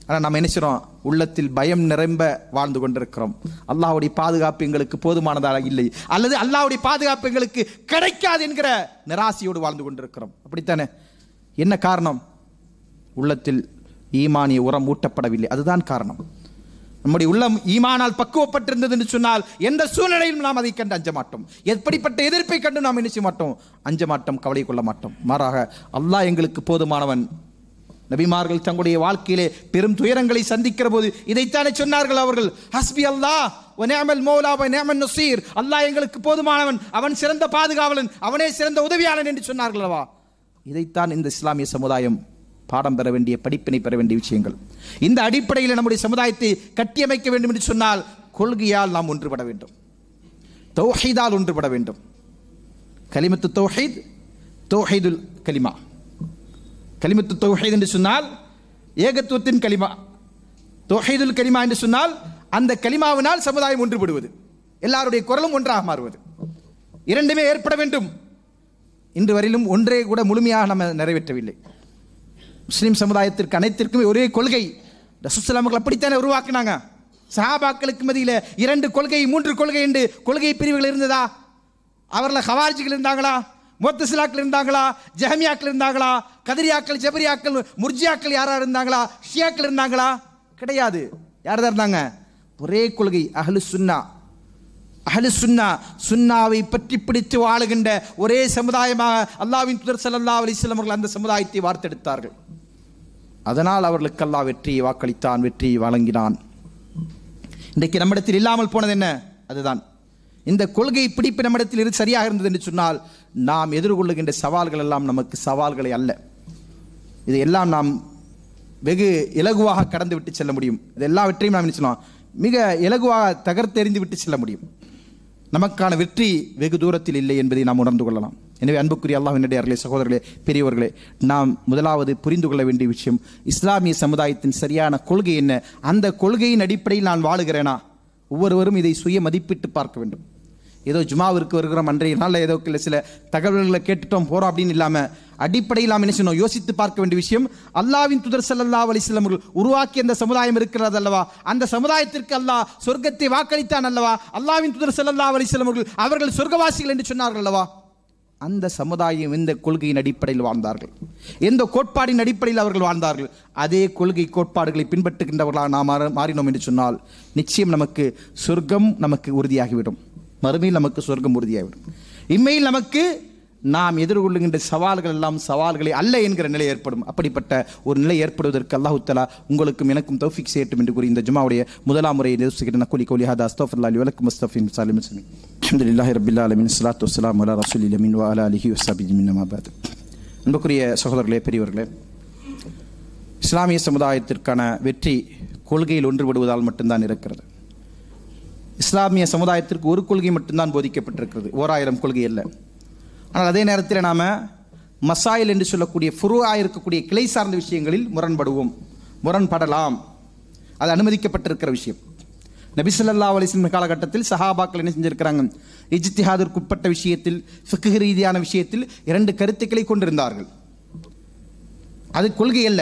ஆனால் நம்ம என்ன செய்றோம் உள்ளத்தில் பயம் நிரம்ப வாழ்ந்து கொண்டிருக்கிறோம் அல்லாஹ்வுடைய பாதுகாப்பு எங்களுக்கு போதுமானதாக இல்லை அல்லது அல்லாஹ்வுடைய பாதுகாப்பு எங்களுக்கு கிடைக்காது என்கிற நிராசையோடு வாழ்ந்து கொண்டிருக்கிறோம் அப்படித்தானே என்ன காரணம் உள்ளத்தில் ஈமானிய உரம் ஊட்டப்படவில்லை அதுதான் காரணம் நம்முடைய உள்ளம் ஈமானால் பக்குவப்பட்டிருந்தது என்று சொன்னால் எந்த சூழ்நிலையிலும் நாம் அதை கண்டு அஞ்ச மாட்டோம் எப்படிப்பட்ட எதிர்ப்பை கண்டு நாம் என்ன செய்ய மாட்டோம் அஞ்ச மாட்டோம் கவலை கொள்ள மாட்டோம் மாறாக அல்லாஹ் எங்களுக்கு போதுமானவன் நபிமார்கள் தங்களுடைய வாழ்க்கையிலே பெரும் துயரங்களை சந்திக்கிற போது இதைத்தானே சொன்னார்கள் அவர்கள் ஹஸ்பி அல்லாஹ் ஒனேமல் மௌலா நேமன் நசீர் அல்லாஹ் எங்களுக்கு போதுமானவன் அவன் சிறந்த பாதுகாவலன் அவனே சிறந்த உதவியாளன் என்று சொன்னார்கள் அல்லவா இதைத்தான் இந்த இஸ்லாமிய சமுதாயம் பாடம் பெற வேண்டிய படிப்பினை பெற வேண்டிய விஷயங்கள் இந்த அடிப்படையில் நம்முடைய சமுதாயத்தை கட்டியமைக்க வேண்டும் என்று சொன்னால் கொள்கையால் நாம் ஒன்றுபட வேண்டும் தௌஹீதால் ஒன்றுபட வேண்டும் கலிமத்து தௌஹீத் தௌஹீதுல் கலிமா கலிமத்து தௌஹீத் என்று சொன்னால் ஏகத்துவத்தின் கலிமா தௌஹீதுல் கலிமா என்று சொன்னால் அந்த கலிமாவினால் சமுதாயம் ஒன்றுபடுவது எல்லாருடைய குரலும் ஒன்றாக மாறுவது இரண்டுமே ஏற்பட வேண்டும் இன்று வரையிலும் ஒன்றே கூட முழுமையாக நம்ம நிறைவேற்றவில்லை முஸ்லீம் சமுதாயத்திற்கு அனைத்திற்குமே ஒரே கொள்கை ரசூசலாமர்கள் அப்படித்தானே உருவாக்குனாங்க சஹாபாக்களுக்கு மத்தியில் இரண்டு கொள்கை மூன்று கொள்கை என்று கொள்கை பிரிவுகள் இருந்ததா அவரில் ஹவாரிஜிகள் இருந்தாங்களா மொத்தசிலாக்கள் இருந்தாங்களா ஜஹமியாக்கள் இருந்தாங்களா கதிரியாக்கள் ஜபரியாக்கள் முர்ஜியாக்கள் யாரா இருந்தாங்களா ஷியாக்கள் இருந்தாங்களா கிடையாது யார் தான் இருந்தாங்க ஒரே கொள்கை அஹ்லு சுன்னா அஹ்லு சுன்னா சுன்னாவை பற்றி பிடித்து வாழுகின்ற ஒரே சமுதாயமாக அல்லாவின் துதர் ஸல்லல்லாஹு அலைஹி வஸல்லம் அவர்கள் அந்த சமுதாயத்தை வார்த்தெடுத்தார்கள் அதனால் அவர்களுக்கு அல்லாஹ் வெற்றியை வாக்களித்தான் வெற்றியை வழங்கினான் இன்றைக்கு நம்மிடத்தில் இல்லாமல் போனது என்ன அதுதான் இந்த கொள்கை பிடிப்பு நம்மிடத்தில் இரு சரியாக இருந்தது என்று சொன்னால் நாம் எதிர்கொள்ளுகின்ற சவால்கள் எல்லாம் நமக்கு சவால்களை அல்ல இது எல்லாம் நாம் வெகு இலகுவாக கடந்து விட்டு செல்ல முடியும் இது எல்லாவற்றையும் நாம் என்ன சொல்லலாம் மிக இலகுவாக தகர்த்தெறிந்து விட்டு செல்ல முடியும் நமக்கான வெற்றி வெகு தூரத்தில் இல்லை என்பதை நாம் உணர்ந்து கொள்ளலாம் எனவே அன்புக்குரிய அல்லாஹ் நடிகார்களே சகோதரர்களே பெரியவர்களே நாம் முதலாவது புரிந்து கொள்ள வேண்டிய விஷயம் இஸ்லாமிய சமுதாயத்தின் சரியான கொள்கை என்ன அந்த கொள்கையின் அடிப்படையில் நான் வாழுகிறேனா ஒவ்வொருவரும் இதை சுய மதிப்பிட்டு பார்க்க வேண்டும் ஏதோ ஜுமாவிற்கு வருகிறோம் அன்றைய நாளில் ஏதோ இல்ல சில தகவல்களை கேட்டுட்டோம் போகிறோம் அப்படின்னு இல்லாமல் அடிப்படையில் நாம் என்ன செய்யணும் யோசித்து பார்க்க வேண்டிய விஷயம் அல்லாவின் துதர் ஸல்லல்லாஹு அலைஹி வஸல்லம் அவர்கள் உருவாக்கிய அந்த சமுதாயம் இருக்கிறது அல்லவா அந்த சமுதாயத்திற்கு அல்லாஹ் சொர்க்கத்தை வாக்களித்தான் அல்லவா அல்லாவின் துதர் ஸல்லல்லாஹு அலைஹி வஸல்லம் அவர்கள் அவர்கள் சொர்க்கவாசிகள் என்று சொன்னார்கள் அல்லவா அந்த சமுதாயம் எந்த கொள்கையின் அடிப்படையில் வாழ்ந்தார்கள் எந்த கோட்பாடின் அடிப்படையில் அவர்கள் வாழ்ந்தார்கள் அதே கொள்கை கோட்பாடுகளை பின்பற்றுகின்றவர்களாக நாம் மாற- மாறினோம் என்று சொன்னால் நிச்சயம் நமக்கு சொர்க்கம் நமக்கு உறுதியாகிவிடும் மறுமையில் நமக்கு சொர்க்கம் உறுதியாகிவிடும் இம்மையில் நமக்கு நாம் எதிர்கொள்ளுகின்ற சவால்கள் எல்லாம் சவால்களை அல்ல என்கிற நிலை ஏற்படும் அப்படிப்பட்ட ஒரு நிலை ஏற்படுவதற்கு அல்லாஹு தஆலா உங்களுக்கும் எனக்கும் தௌஃபிக் செய்யட்டும் என்று கூறி இந்த ஜுமாவுடைய முதலாம் முறையை நிறுத்துகிறேன் நக்குலி கோலி ஹதா அஸ்தஃபுல்லாஹி அலி வலக்கும் முஸ்தஃபின் சாலிம் முஸ்லிம் அல்ஹம்துலில்லாஹி ரப்பில் ஆலமீன் ஸலாத்து வஸ்ஸலாமு அலா ரசூலில் அமீன் வ அலா அலிஹி வஸ்ஸஹ்பிஹி மின் அம்மா பஅத் அன்புக்குரிய சகோதரர்களே பெரியவர்களே இஸ்லாமிய சமுதாயத்திற்கான வெற்றி கொள்கையில் ஒன்றுபடுவதால் மட்டும்தான் இருக்கிறது இஸ்லாமிய சமுதாயத்திற்கு ஒரு கொள்கை மட்டும்தான் போதிக்கப்பட்டிருக்கிறது ஓராயிரம் கொள்கை அல்ல ஆனால் அதே நேரத்தில் நாம் மசாயில் என்று சொல்லக்கூடிய ஃபுருவாக இருக்கக்கூடிய கிளை சார்ந்த விஷயங்களில் முரண்படுவோம் முரண்படலாம் அது அனுமதிக்கப்பட்டிருக்கிற விஷயம் நபி ஸல்லல்லாஹு அலைஹி வஸல்லம் காலகட்டத்தில் சஹாபாக்கள் என்ன செஞ்சிருக்கிறாங்க இஜ்திஹாதிற்கு உட்பட்ட விஷயத்தில் ஃபிக்ஹ் ரீதியான விஷயத்தில் இரண்டு கருத்துக்களை கொண்டிருந்தார்கள் அது கொள்கை அல்ல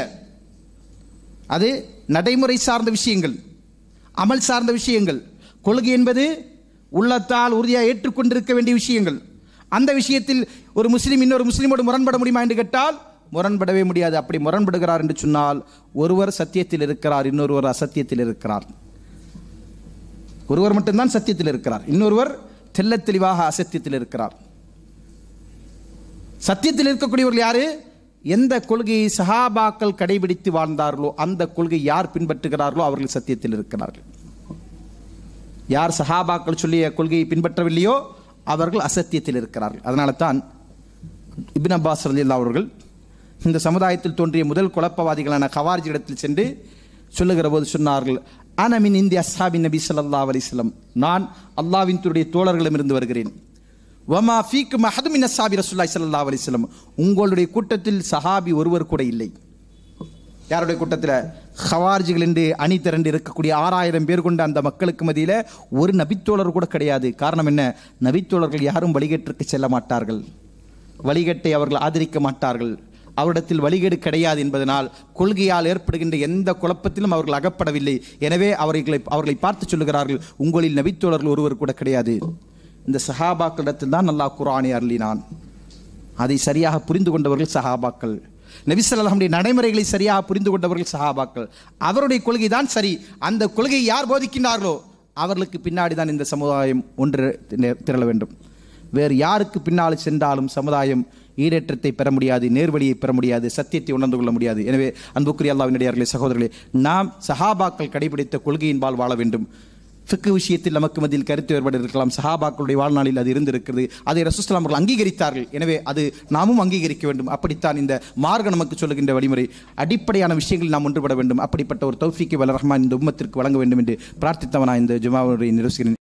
அது நடைமுறை சார்ந்த விஷயங்கள் அமல் சார்ந்த விஷயங்கள் கொள்கை என்பது உள்ளத்தால் உறுதியாக ஏற்றுக்கொண்டிருக்க வேண்டிய விஷயங்கள் அந்த விஷயத்தில் ஒரு முஸ்லீம் இன்னொரு முஸ்லீமோடு முரண்பட முடியுமா என்று கேட்டால் முரண்படவே முடியாது அப்படி முரண்படுகிறார் என்று சொன்னால் ஒருவர் சத்தியத்தில் இருக்கிறார் இன்னொருவர் அசத்தியத்தில் இருக்கிறார் ஒருவர் மட்டும்தான் சத்தியத்தில் இருக்கிறார் இன்னொருவர் தெள்ளத் தெளிவாக அசத்தியத்தில் இருக்கிறார் சத்தியத்தில் இருக்கக்கூடியவர்கள் யாரு எந்த கொள்கையை சஹாபாக்கள் கடைபிடித்து வாழ்ந்தார்களோ அந்த கொள்கை யார் பின்பற்றுகிறார்களோ அவர்கள் சத்தியத்தில் இருக்கிறார்கள் யார் சஹாபாக்கள் சொல்லிய கொள்கையை பின்பற்றவில்லையோ அவர்கள் அசத்தியத்தில் இருக்கிறார்கள் அதனால தான் இப்ன் அப்பாஸ் ரலியல்லாஹு அவர்கள் இந்த சமுதாயத்தில் தோன்றிய முதல் குழப்பவாதிகளான கவார்ஜிடத்தில் சென்று சொல்லுகிற போது சொன்னார்கள் அனமின் இந்திய அஸ்ஹாபின் நபி ஸல்லல்லாஹு அலைஹி வஸல்லம் நான் அல்லாஹ்வின் தூதருடைய தோழர்களிடமிருந்து வருகிறேன் வமா ஃபீக் மஹதுமின் அஸ்ஹாபி ரசூலுல்லாஹி ஸல்லல்லாஹு அலைஹி வஸல்லம் உங்களுடைய கூட்டத்தில் சஹாபி ஒருவர் கூட இல்லை யாருடைய கூட்டத்தில் ஹவார்ஜிகள் என்று அணி திரண்டு இருக்கக்கூடிய ஆறாயிரம் பேர் கொண்ட அந்த மக்களுக்கு மத்தியில் ஒரு நபித்தோழர் கூட கிடையாது காரணம் என்ன நபித்தோழர்கள் யாரும் வழிகேட்டிற்கு செல்ல மாட்டார்கள் வழிகட்டை அவர்கள் ஆதரிக்க மாட்டார்கள் அவரிடத்தில் வழிகேடு கிடையாது என்பதனால் கொள்கையால் ஏற்படுகின்ற எந்த குழப்பத்திலும் அவர்கள் அகப்படவில்லை எனவே அவர்களை அவர்களை பார்த்து சொல்லுகிறார்கள் உங்களில் நபித்தோழர்கள் ஒருவர் கூட கிடையாது இந்த சஹாபாக்களிடத்தில் தான் அல்லாஹ் குரானை அருளினான் அதை சரியாக புரிந்து கொண்டவர்கள் சஹாபாக்கள் நபிசல்லாமுடைய நடைமுறைகளை சரியாக புரிந்து கொண்டவர்கள் சஹாபாக்கள் அவருடைய கொள்கை தான் சரி அந்த கொள்கையை யார் போதிக்கின்றார்களோ அவர்களுக்கு பின்னாடி தான் இந்த சமுதாயம் ஒன்று திரள வேண்டும் வேறு யாருக்கு பின்னால் சென்றாலும் சமுதாயம் ஈடேற்றத்தை பெற முடியாது நேர்வழியை பெற முடியாது சத்தியத்தை உணர்ந்து கொள்ள முடியாது எனவே அன்புக்குரிய அல்லாவினுடையார்களே சகோதரர்களே நாம் சஹாபாக்கள் கடைபிடித்த கொள்கையின்பால் வாழ வேண்டும் ஃபிக்கு விஷயத்தில் நமக்கு மத்தியில் கருத்து வேறுபாடு இருக்கலாம் சஹாபாக்களுடைய வாழ்நாளில் அது இருந்திருக்கிறது அதை ரசூஸ்லாம் அவர்கள் அங்கீகரித்தார்கள் எனவே அது நாமும் அங்கீகரிக்க வேண்டும் அப்படித்தான் இந்த மார்க்கம் நமக்கு சொல்லுகின்ற வழிமுறை அடிப்படையான விஷயங்களில் நாம் ஒன்றுபட வேண்டும் அப்படிப்பட்ட ஒரு தௌஃபிக்கு வல்ல ரஹ்மான் இந்த உம்மத்திற்கு வழங்க வேண்டும் என்று பிரார்த்தித்தவனா இந்த ஜுமாவுடைய நிரசிக்கிறேன்